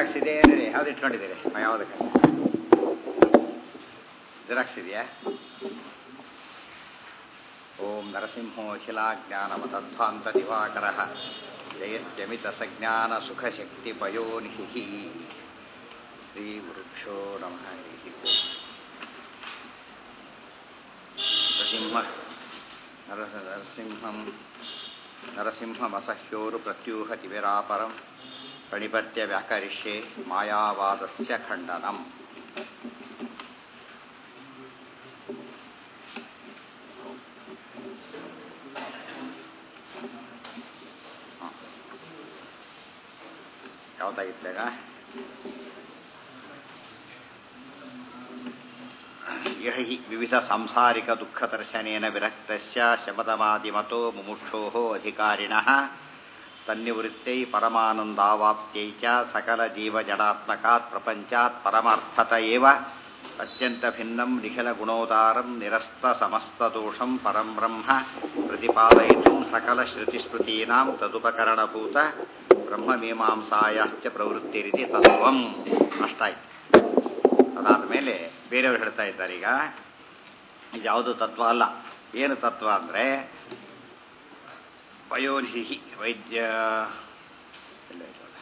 Xerox ಇದೆ ಏನಿದೆ ಯಾವ್ದು ಇಟ್ಕೊಂಡಿದ್ದೀರಿ ಯಾವುದಕ್ಕೆ ಜೆರಾಕ್ಸ್ ಇದೆಯಾ ಓಂ ನರಸಿಂಹೋಖಿಲಾಜ್ಞಾನಮತಧ್ವಾಂತ ದಿವಾಕರ ಜಯತ್ಯಮಿತ ಸಜ್ಞಾನ ಸುಖಶಕ್ತಿ ಪಯೋನಿಹಿ ಶ್ರೀ ಗುರುಕ್ಷೋ ನಮಃ ಹರಿ ಓಂ. ನರಸಿಂಹ ನರಸ ನರಸಿಂಹಂ ನರಸಿಂಹಮಸಹ್ಯೋರು ಪ್ರತ್ಯೂಹತಿ ವಿರಾಪರಂ ಪ್ರಣಿಪತ್ಯ ವ್ಯಾಕರಿಷ್ಯೆ ಮಾಯಾವಾದಸ್ಯ ಖಂಡನಂ ಯಾವುದಾಗಿತ್ತಾಗ ಯಹ ಹಿ ವಿವಿಧ ಸಾಂಸಾರಿಕ ದುಃಖದರ್ಶನೇನ ವಿರಕ್ತಸ್ಯ ಶಮದಮಾದಿಮತೋ ಮುಮುಕ್ಷೋಃ ಅಧಿಕಾರಿಣಃ ತನ್ನಿವೃತ್ತೈ ಪರಮಾನಂದಾವಾಪ್ತ್ಯೈ ಚ ಸಕಲ ಜೀವಜಡಾತ್ಮಕಾತ್ ಪ್ರಪಂಚಾತ್ ಪರಮಾರ್ಥತ ಏವ ಅತ್ಯಂತ ಭಿನ್ನಂ ನಿಖಿಲ ಗುಣೋದಾರಂ ನಿರಸ್ತ ಸಮಸ್ತ ದೋಷಂ ಪರಂ ಬ್ರಹ್ಮ ಪ್ರತಿಪಾದಯಿತು ಸಕಲ ಶ್ರುತಿಸ್ಮೃತೀನಾಂ ತದುಪಕರಣಭೂತ ಬ್ರಹ್ಮಮೀಮಾಂಸಾಯಾಶ್ಚ ಪ್ರವೃತ್ತಿರಿತಿ ತತ್ವಂ ಅಷ್ಟಾಯ್ತು ಅದಾದ ಮೇಲೆ ಬೇರೆಯವರು ಹೇಳ್ತಾ ಇದ್ದಾರೆ ಈಗ ಇದು ಯಾವುದು ತತ್ವ ಅಲ್ಲ ಏನು ತತ್ವ ಅಂದರೆ ವಯೋನಿಹಿ ವೈದ್ಯ ಇಲ್ಲ ಇಲ್ಲ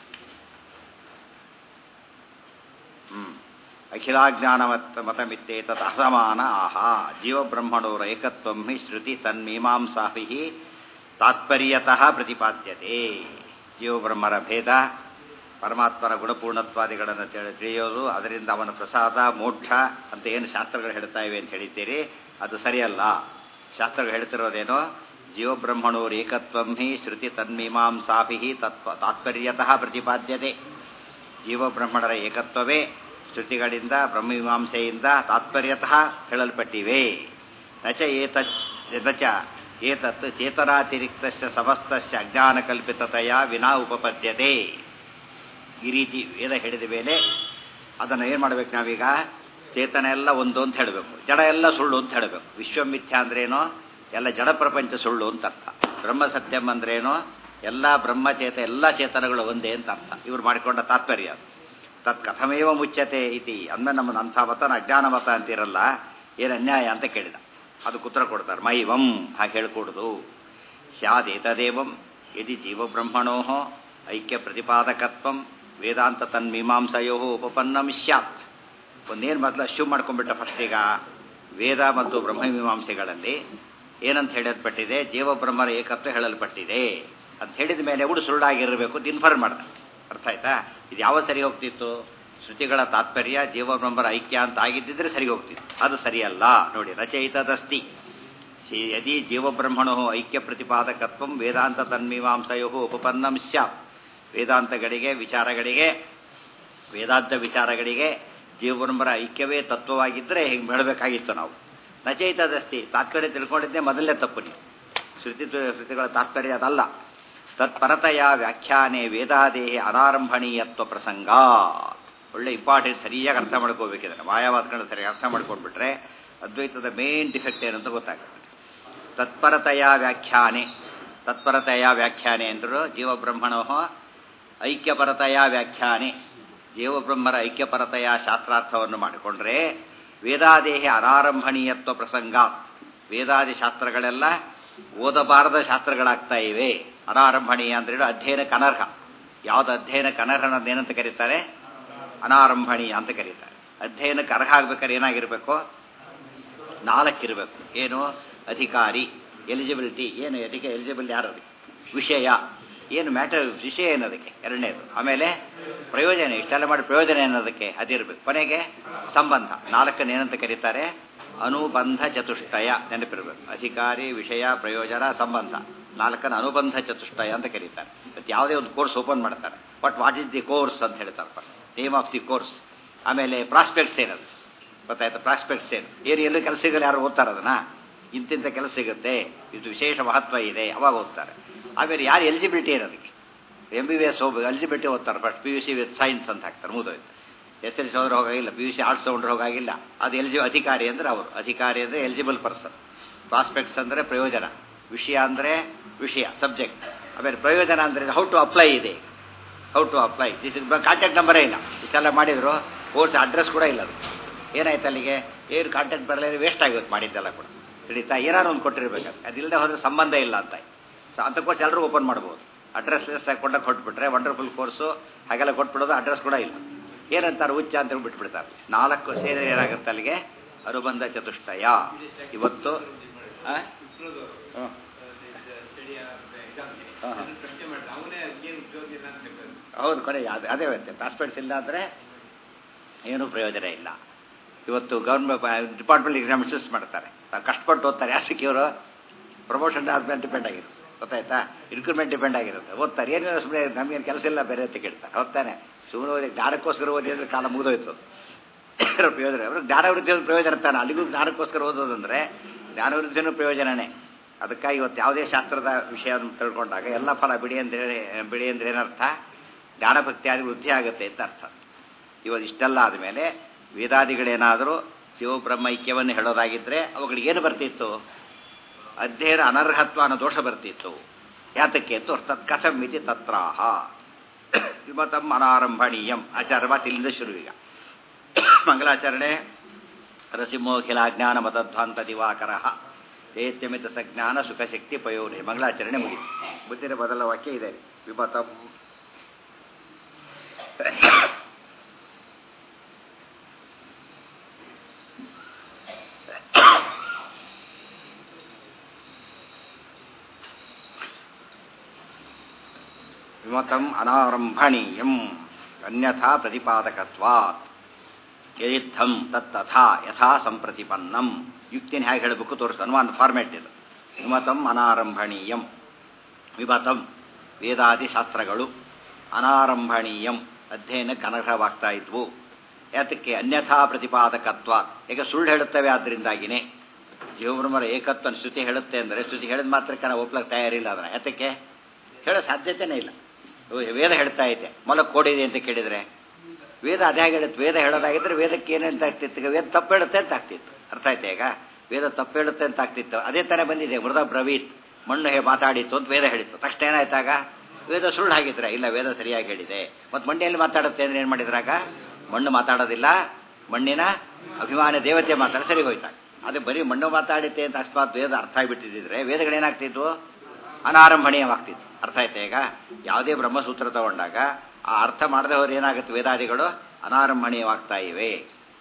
ಹ್ಮ್ ಅಖಿಲಾಜ್ಞಾನಮತ್ ಮತಮಿತ್ತೇತತ್ ಅಸಮಾನ ಆಹ ಜೀವಬ್ರಹ್ಮಣೋರ ಏಕತ್ವಂ ಹಿ ಶ್ರುತಿ ತನ್ಮೀಮಾಂಸಾಭಿ ತಾತ್ಪರ್ಯತಃ ಪ್ರತಿಪಾದ್ಯತೆ ಜೀವಬ್ರಹ್ಮರ ಭೇದ ಪರಮಾತ್ಮನ ಗುಣಪೂರ್ಣತ್ವಾದಿಗಳನ್ನು ತಿಳಿ ತಿಳಿಯೋದು ಅದರಿಂದ ಅವನ ಪ್ರಸಾದ ಮೋಕ್ಷ ಅಂತ ಏನು ಶಾಸ್ತ್ರಗಳು ಹೇಳ್ತಾ ಇವೆ ಅಂತ ಹೇಳಿದ್ದೀರಿ ಅದು ಸರಿಯಲ್ಲ ಶಾಸ್ತ್ರಗಳು ಹೇಳ್ತಿರೋದೇನೋ ಜೀವಬ್ರಹ್ಮಣೋರ್ ಏಕತ್ವಂ ಹಿ ಶ್ರುತಿ ತನ್ಮೀಮಾಂಸಾಭಿ ತತ್ವ ತಾತ್ಪರ್ಯತಃ ಪ್ರತಿಪಾದ್ಯತೆ ಜೀವಬ್ರಹ್ಮಣರ ಏಕತ್ವವೇ ಶ್ರುತಿಗಳಿಂದ ಬ್ರಹ್ಮಮೀಮಾಂಸೆಯಿಂದ ತಾತ್ಪರ್ಯತಃ ಹೇಳಲ್ಪಟ್ಟಿವೆ ನಚ ಏತಚ್ ನಚ ಏತತ್ ಚೇತನಾತಿರಿಕ್ತಸ್ಯ ಸಮಸ್ತಸ್ಯ ಅಜ್ಞಾನಕಲ್ಪಿತತೆಯ ವಿನಾ ಉಪಪದ್ಯತೆ ಈ ರೀತಿ ವೇದ ಹೇಳಿದ ಮೇಲೆ ಅದನ್ನು ಏನು ಮಾಡ್ಬೇಕು ನಾವೀಗ ಚೇತನ ಎಲ್ಲ ಒಂದು ಅಂತ ಹೇಳಬೇಕು ಜಡ ಎಲ್ಲ ಸುಳ್ಳು ಅಂತ ಹೇಳಬೇಕು ವಿಶ್ವಮಿಥ್ಯ ಅಂದ್ರೇನೋ ಎಲ್ಲ ಜಡ ಪ್ರಪಂಚ ಸುಳ್ಳು ಅಂತ ಅರ್ಥ ಬ್ರಹ್ಮ ಸತ್ಯಂ ಅಂದ್ರೇನೋ ಎಲ್ಲ ಬ್ರಹ್ಮಚೇತ ಎಲ್ಲ ಚೇತನಗಳು ಒಂದೇ ಅಂತ ಅರ್ಥ ಇವ್ರು ಮಾಡಿಕೊಂಡ ತಾತ್ಪರ್ಯ ಅದು ತತ್ ಕಥಮೇವ ಮುಚ್ಚತೆ ಇತಿ ಅಂದ ನಮ್ಮನ್ನು ಅಂಥ ಮತನ ಅಜ್ಞಾನ ಮತ ಅಂತಿರಲ್ಲ ಏನು ಅನ್ಯಾಯ ಅಂತ ಕೇಳಿದ ಅದು ಉತ್ತರ ಕೊಡ್ತಾರೆ ಮೈವಂ ಹಾಗೆ ಹೇಳ್ಕೊಡುದು ಸ್ಯಾದೇತದೇವಂ ಯದಿ ಜೀವಬ್ರಹ್ಮಣೋ ಐಕ್ಯ ಪ್ರತಿಪಾದಕತ್ವಂ ವೇದಾಂತ ತನ್ಮೀಮಾಂಸಯೋ ಉಪಪನ್ನಂ ಸ್ಯಾತ್ ಒಂದೇನು ಮೊದಲು ಅಶ್ಯೂಮ್ ಮಾಡ್ಕೊಂಡ್ಬಿಟ್ಟ ಫಸ್ಟ್ ಈಗ ವೇದ ಮತ್ತು ಬ್ರಹ್ಮಮೀಮಾಂಸೆಗಳಲ್ಲಿ ಏನಂತ ಹೇಳಲ್ಪಟ್ಟಿದೆ ಜೀವಬ್ರಹ್ಮರ ಏಕತ್ವ ಹೇಳಲ್ಪಟ್ಟಿದೆ ಅಂತ ಹೇಳಿದ ಮೇಲೆ ಕೂಡ ಸುಳ್ಳಾಗಿರಬೇಕು ಅಂತ ಇನ್ಫಾರ್ಮ್ ಮಾಡ್ತಾರೆ ಅರ್ಥ ಆಯ್ತಾ ಇದು ಯಾವ ಸರಿ ಹೋಗ್ತಿತ್ತು ಶ್ರುತಿಗಳ ತಾತ್ಪರ್ಯ ಜೀವಬ್ರಹ್ಮರ ಐಕ್ಯ ಅಂತ ಆಗಿದ್ದಿದ್ರೆ ಸರಿ ಹೋಗ್ತಿತ್ತು ಅದು ಸರಿಯಲ್ಲ ನೋಡಿ ರಚಯಿತದಸ್ತಿ ಯದಿ ಜೀವಬ್ರಹ್ಮಣೋ ಐಕ್ಯ ಪ್ರತಿಪಾದಕತ್ವ ವೇದಾಂತ ತನ್ಮೀಮಾಂಸಯೋ ಉಪಪನ್ನಂ ಸ್ಯಾತ್ ವೇದಾಂತಗಳಿಗೆ ವಿಚಾರಗಳಿಗೆ ವೇದಾಂತ ವಿಚಾರಗಳಿಗೆ ಜೀವಬ್ರಹ್ಮರ ಐಕ್ಯವೇ ತತ್ವವಾಗಿದ್ದರೆ ಹಿಂಗೆ ಹೇಳಬೇಕಾಗಿತ್ತು ನಾವು ನಚೈತದಸ್ತಿ ತಾತ್ಪರ್ಯ ತಿಳ್ಕೊಂಡಿದ್ದೆ ಮೊದಲನೇ ತಪ್ಪು ನೀವು ಶ್ರುತಿ ಶ್ರುತಿಗಳ ತಾತ್ಪರ್ಯ ಅದಲ್ಲ ತತ್ಪರತೆಯ ವ್ಯಾಖ್ಯಾನೆ ವೇದಾದೇಹಿ ಅನಾರಂಭಣೀಯತ್ವ ಪ್ರಸಂಗ ಒಳ್ಳೆ ಇಂಪಾರ್ಟೆಂಟ್ ಸರಿಯಾಗಿ ಅರ್ಥ ಮಾಡ್ಕೋಬೇಕಿದ್ರೆ ಮಾಯಾವಾದಗಳನ್ನ ಸರಿಯಾಗಿ ಅರ್ಥ ಮಾಡ್ಕೊಂಡ್ಬಿಟ್ರೆ ಅದ್ವೈತದ ಮೇನ್ ಡಿಫೆಕ್ಟ್ ಏನಂತ ಗೊತ್ತಾಗುತ್ತೆ ತತ್ಪರತೆಯ ವ್ಯಾಖ್ಯಾನೆ ತತ್ಪರತೆಯ ವ್ಯಾಖ್ಯಾನೆ ಅಂದರು ಜೀವಬ್ರಹ್ಮಣೋ ಐಕ್ಯಪರತೆಯ ವ್ಯಾಖ್ಯಾನೆ ಜೀವಬ್ರಹ್ಮರ ಐಕ್ಯಪರತೆಯ ಶಾಸ್ತ್ರಾರ್ಥವನ್ನು ಮಾಡಿಕೊಂಡ್ರೆ ವೇದಾದೇಹಿ ಅನಾರಂಭಣೀಯತ್ವ ಪ್ರಸಂಗ ವೇದಾದಿ ಶಾಸ್ತ್ರಗಳೆಲ್ಲ ಓದಬಾರದ ಶಾಸ್ತ್ರಗಳಾಗ್ತಾ ಇವೆ ಅನಾರಂಭಣೀಯ ಅಂದ್ರೆ ಅಧ್ಯಯನಕ್ಕೆ ಅನರ್ಹ ಯಾವ್ದು ಅಧ್ಯಯನಕ್ಕೆ ಅನರ್ಹ ಏನಂತ ಕರೀತಾರೆ ಅನಾರಂಭಣೀಯ ಅಂತ ಕರೀತಾರೆ ಅಧ್ಯಯನಕ್ಕೆ ಅರ್ಹ ಆಗ್ಬೇಕಾದ್ರೆ ಏನಾಗಿರ್ಬೇಕು ನಾಲ್ಕಿರಬೇಕು ಏನು ಅಧಿಕಾರಿ ಎಲಿಜಿಬಿಲಿಟಿ ಏನು ಅದಕ್ಕೆ ಎಲಿಜಿಬಲ್ ಯಾರು ಅದಕ್ಕೆ ವಿಷಯ ಏನು ಮ್ಯಾಟರ್ ವಿಷಯ ಏನದಕ್ಕೆ ಎರಡನೇದು ಆಮೇಲೆ ಪ್ರಯೋಜನ ಇಷ್ಟೆಲ್ಲ ಮಾಡಿ ಪ್ರಯೋಜನ ಏನದಕ್ಕೆ ಅದಿರಬೇಕು ಕೊನೆಗೆ ಸಂಬಂಧ ನಾಲ್ಕನ್ನು ಏನಂತ ಕರೀತಾರೆ ಅನುಬಂಧ ಚತುಷ್ಟಯ ನೆನಪಿರಬೇಕು ಅಧಿಕಾರಿ ವಿಷಯ ಪ್ರಯೋಜನ ಸಂಬಂಧ ನಾಲ್ಕನ್ನು ಅನುಬಂಧ ಚತುಷ್ಟಯ ಅಂತ ಕರೀತಾರೆ ಮತ್ತು ಯಾವುದೇ ಒಂದು ಕೋರ್ಸ್ ಓಪನ್ ಮಾಡ್ತಾರೆ but what is the course ಅಂತ ಹೇಳ್ತಾರೆ ನೇಮ್ ಆಫ್ ದಿ ಕೋರ್ಸ್ ಆಮೇಲೆ ಪ್ರಾಸ್ಪೆಕ್ಟ್ಸ್ ಏನದು ಗೊತ್ತಾಯ್ತು ಪ್ರಾಸ್ಪೆಕ್ಟ್ಸ್ ಏನು ಏನು ಎಲ್ಲೂ ಕೆಲಸ ಸಿಗಲ್ಲ ಯಾರು ಓದ್ತಾರೆ ಅದನ್ನ ಇಂತಿಂಥ ಕೆಲಸ ಸಿಗುತ್ತೆ ಇದು ವಿಶೇಷ ಮಹತ್ವ ಇದೆ ಅವಾಗ ಓದ್ತಾರೆ ಆಮೇಲೆ ಯಾರು eligibility ಏನದಕ್ಕೆ M B B S ಹೋಗ್ಬೇಕು ಎಲಿಜಿಬಿಲಿಟಿ ಓದ್ತಾರೆ first P U C with science ಅಂತ ಹಾಕ್ತಾರೆ ಮುಗಿದೋಯ್ತು ಎಸ್ ಎಲ್ ಸಿ ಹೋದ್ರೆ ಹೋಗಾಗಿಲ್ಲ ಪಿ ಯು ಸಿ ಆರ್ಟ್ಸ್ ತೊಗೊಂಡ್ರೆ ಹೋಗಾಗಿಲ್ಲ ಅದು ಎಲಿಜಿ ಅಧಿಕಾರಿ ಅಂದರೆ ಅವರು ಅಧಿಕಾರಿ ಅಂದರೆ ಎಲಿಜಿಬಲ್ ಪರ್ಸನ್ ಪ್ರಾಸ್ಪೆಕ್ಟ್ಸ್ ಅಂದರೆ ಪ್ರಯೋಜನ ವಿಷಯ ಅಂದರೆ ವಿಷಯ ಸಬ್ಜೆಕ್ಟ್ ಆಮೇಲೆ ಪ್ರಯೋಜನ ಅಂದರೆ ಹೌ ಟು ಅಪ್ಲೈ ಇದೆ how to apply this is contact ನಂಬರೇ ಇಲ್ಲ ಇಷ್ಟೆಲ್ಲ ಮಾಡಿದ್ರು ಕೋರ್ಸ್ ಅಡ್ರೆಸ್ ಕೂಡ ಇಲ್ಲ ಅದು ಏನಾಯ್ತು ಅಲ್ಲಿಗೆ ಏನು ಕಾಂಟ್ಯಾಕ್ಟ್ ಬರಲಿಲ್ಲ ವೇಸ್ಟ್ ಆಗಿರುತ್ತೆ ಮಾಡಿದ್ದೆಲ್ಲ ಕೂಡ ತಿಳಿತಾ ಏನಾದ್ರು ಒಂದು ಕೊಟ್ಟಿರ್ಬೇಕು ಅದಿಲ್ಲದೆ ಹೋದ್ರೆ ಸಂಬಂಧ ಇಲ್ಲ ಅಂತ ಸೊ ಅಂಥ ಕೋರ್ಸ್ ಎಲ್ಲರೂ ಓಪನ್ ಮಾಡ್ಬೋದು ಅಡ್ರೆಸ್ ಲೆಸ್ ಕೊಟ್ಟಾಗ ಕೊಟ್ಬಿಟ್ರೆ ವಂಡರ್ಫುಲ್ ಕೋರ್ಸು ಹಾಗೆಲ್ಲ ಕೊಟ್ಬಿಡೋದು ಅಡ್ರೆಸ್ ಕೂಡ ಇಲ್ಲ ಏನಂತಾರೆ ಹುಚ್ಚ ಅಂತ ಹೇಳಿ ಬಿಟ್ಬಿಡ್ತಾರೆ ನಾಲ್ಕು ಸೇರಿದ್ರೆ ಏನಾಗುತ್ತೆ ಅಲ್ಲಿಗೆ ಅನುಬಂಧ ಚತುಷ್ಟಯ ಇವತ್ತು ಆ? ಹ್ಮ್. ಹಾ, ಹಾ. ಹೌದು ಕೊನೆ ಅದೇ ಅದೇ ವ್ಯತ್ಯಾಸ ಹಾಸ್ಪಿಟಲ್ಸ್ ಇಲ್ಲ ಅಂದರೆ ಏನೂ ಪ್ರಯೋಜನ ಇಲ್ಲ ಇವತ್ತು ಗೌರ್ಮೆಂಟ್ ಡಿಪಾರ್ಟ್ಮೆಂಟ್ ಎಕ್ಸಾಮಿನೇಷನ್ಸ್ ಮಾಡ್ತಾರೆ ತಾವು ಕಷ್ಟಪಟ್ಟು ಓದ್ತಾರೆ ಯಾಸಕ್ಕೆ ಇವರು ಪ್ರಮೋಷನ್ ಆದ್ಮೇಲೆ ಡಿಪೆಂಡ್ ಆಗಿರುತ್ತೆ ಗೊತ್ತಾಯ್ತಾ ಇನ್ಕ್ರಿಮೆಂಟ್ ಡಿಪೆಂಡ್ ಆಗಿರುತ್ತೆ ಓದ್ತಾರೆ ಏನಿಲ್ಲ ಸುಮ್ಮನೆ ನಮಗೇನು ಕೆಲಸ ಇಲ್ಲ ಬೇರೆ ಅಂತ ಕೇಳ್ತಾರೆ ಹೋಗ್ತಾನೆ ಸುಮ್ಮನೆ ಓದಿ ಜ್ಞಾನಕ್ಕೋಸ್ಕರ ಓದಿದ್ರೆ ಕಾಲ ಮುಗಿದೋಯ್ತು ಅದು ಪ್ರಯೋಜನ ಅವ್ರಿಗೆ ಜ್ಞಾನವೃದ್ಧಿ ಒಂದು ಪ್ರಯೋಜನ ಇರ್ತಾನೆ ಅಲ್ಲಿಗೂ ಜ್ಞಾನಕ್ಕೋಸ್ಕರ ಓದೋದಂದ್ರೆ ಜ್ಞಾನವೃದ್ಧಿನೂ ಪ್ರಯೋಜನನೇ ಅದಕ್ಕಾಗಿ ಇವತ್ತು ಯಾವುದೇ ಶಾಸ್ತ್ರದ ವಿಷಯವನ್ನು ತಿಳ್ಕೊಂಡಾಗ ಎಲ್ಲ ಫಲ ಬಿಡಿ ಅಂದ್ರೆ ಬಿಡಿ ಅಂದ್ರೆ ಏನರ್ಥ ಜ್ಞಾನಭಕ್ತಿಯಾದಿ ವೃದ್ಧಿ ಆಗುತ್ತೆ ಅಂತ ಅರ್ಥ ಇವತ್ತು ಇಷ್ಟೆಲ್ಲ ಆದಮೇಲೆ ವೇದಾದಿಗಳೇನಾದರೂ ಶಿವಬ್ರಹ್ಮೈಕ್ಯವನ್ನು ಹೇಳೋದಾಗಿದ್ದರೆ ಅವುಗಳಿಗೆ ಏನು ಬರ್ತಿತ್ತು ಅಧ್ಯಯನ ಅನರ್ಹತ್ವ ಅನ್ನೋ ದೋಷ ಬರ್ತಿತ್ತು ಯಾತಕ್ಕೆ ಅಂತ ತತ್ ಕಥಂ ಇತಿ ತತ್ರಾಹ ವಿಮತಂ ಅನಾರಂಭಣೀಯಂ ಆಚಾರ ಇಲ್ಲಿಂದ ಶುರುವೀಗ ಮಂಗಲಾಚರಣೆ ರಸಿಮೋಖಿಲ ಜ್ಞಾನ ಮತಧ್ವಾಂತ ದಿವಾಕರ ಚೈತ್ಯಮಿತ ಸಜ್ಞಾನ ಸುಖಶಕ್ತಿ ಪಯೋನಿ ಮಂಗಳಾಚರಣೆ ಮುಗಿತು ಬುದ್ಧಿನ ಮೊದಲ ವಾಕ್ಯ ಇದೆ ವಿಮತಂ ವಿಮತಂ ಅನಾರಂಭಣೀಯಂ ಅನ್ಯಥಾ ಪ್ರತಿಪಾದಕತ್ವಾತ್ ಯದಿತ್ತಂ ತತ್ತಥಾ ಯಥಾ ಸಂಪ್ರತಿಪನ್ನಂ ಯುಕ್ತಿನ ಹೇಗೆ ಹೇಳಬೇಕು ತೋರಿಸ್ ಅನುಮಾನ ಫಾರ್ಮ್ಯಾಟ್ ಇದು ವಿಮತಂ ಅನಾರಂಭಣೀಯಂ ವಿಮತಂ ವೇದಾದಿ ಶಾಸ್ತ್ರಗಳು ಅನಾರಂಭಣೀಯಂ ಅಧ್ಯಯನಕ್ಕೆ ಅನರ್ಹವಾಗ್ತಾ ಇದ್ವು ಯಾತಕ್ಕೆ ಅನ್ಯಥಾ ಪ್ರತಿಪಾದಕತ್ವ ಈಗ ಸುಳ್ಳು ಹೇಳುತ್ತವೆ ಆದ್ದರಿಂದಾಗಿನೇ ಜೀವಬ್ರಹ್ಮರ ಏಕತ್ವ ಶ್ರುತಿ ಹೇಳುತ್ತೆ ಅಂದರೆ ಶ್ರುತಿ ಹೇಳಿದ ಮಾತ್ರಕ್ಕೆ ನಾವು ಒಪ್ಲಕ್ಕೆ ತಯಾರಿಲ್ಲ ಅದನ್ನ ಯಾತಕ್ಕೆ ಹೇಳೋ ಸಾಧ್ಯತೆನೇ ಇಲ್ಲ ವೇದ ಹೇಳ್ತಾ ಐತೆ ಮೊಲ ಕೋಡಿದೆ ಅಂತ ಕೇಳಿದರೆ ವೇದ ಅದೇ ಹೇಳುತ್ತೆ ವೇದ ಹೇಳೋದಾಗಿದ್ರೆ ವೇದಕ್ಕೆ ಏನಂತ ಆಗ್ತಿತ್ತು ಈಗ ವೇದ ತಪ್ಪು ಹೇಳುತ್ತೆ ಅಂತ ಆಗ್ತಿತ್ತು ಅರ್ಥ ಆಯ್ತಾ ಈಗ ವೇದ ತಪ್ಪು ಹೇಳುತ್ತೆ ಅಂತ ಆಗ್ತಿತ್ತು ಅದೇ ಥರ ಬಂದಿದೆ ಮೃದ ಬ್ರವೀತ್ ಮಣ್ಣು ಹೇ ಮಾತಾಡಿತ್ತು ಅಂತ ವೇದ ಹೇಳಿತ್ತು ತಕ್ಷಣ ಏನಾಯ್ತಾಗ ವೇದ ಸುಳ್ಳು ಹಾಗಿದ್ರೆ ಇಲ್ಲ ವೇದ ಸರಿಯಾಗಿ ಹೇಳಿದೆ ಮತ್ತು ಮಣ್ಣೆಯಲ್ಲಿ ಮಾತಾಡುತ್ತೆ ಅಂದ್ರೆ ಏನು ಮಾಡಿದ್ರಾಗ ಮಣ್ಣು ಮಾತಾಡೋದಿಲ್ಲ ಮಣ್ಣಿನ ಅಭಿಮಾನ ದೇವತೆ ಮಾತಾಡ ಸರಿ ಹೋಯ್ತಾಗ ಅದು ಬರೀ ಮಣ್ಣು ಮಾತಾಡಿತ್ತೆ ಅಂತ ಅಕಸ್ಮಾತ್ ವೇದ ಅರ್ಥ ಆಗಿಬಿಟ್ಟಿದ್ರೆ ವೇದಗಳೇನಾಗ್ತಿದ್ವು ಅನಾರಂಭಣೀಯವಾಗ್ತಿತ್ತು ಅರ್ಥ ಆಯ್ತಾ ಈಗ ಯಾವುದೇ ಬ್ರಹ್ಮಸೂತ್ರ ತಗೊಂಡಾಗ ಆ ಅರ್ಥ ಮಾಡದೆ ಹೋದ್ರೆ ಏನಾಗುತ್ತೆ ವೇದಾದಿಗಳು ಅನಾರಂಭಣೀಯವಾಗ್ತಾ ಇವೆ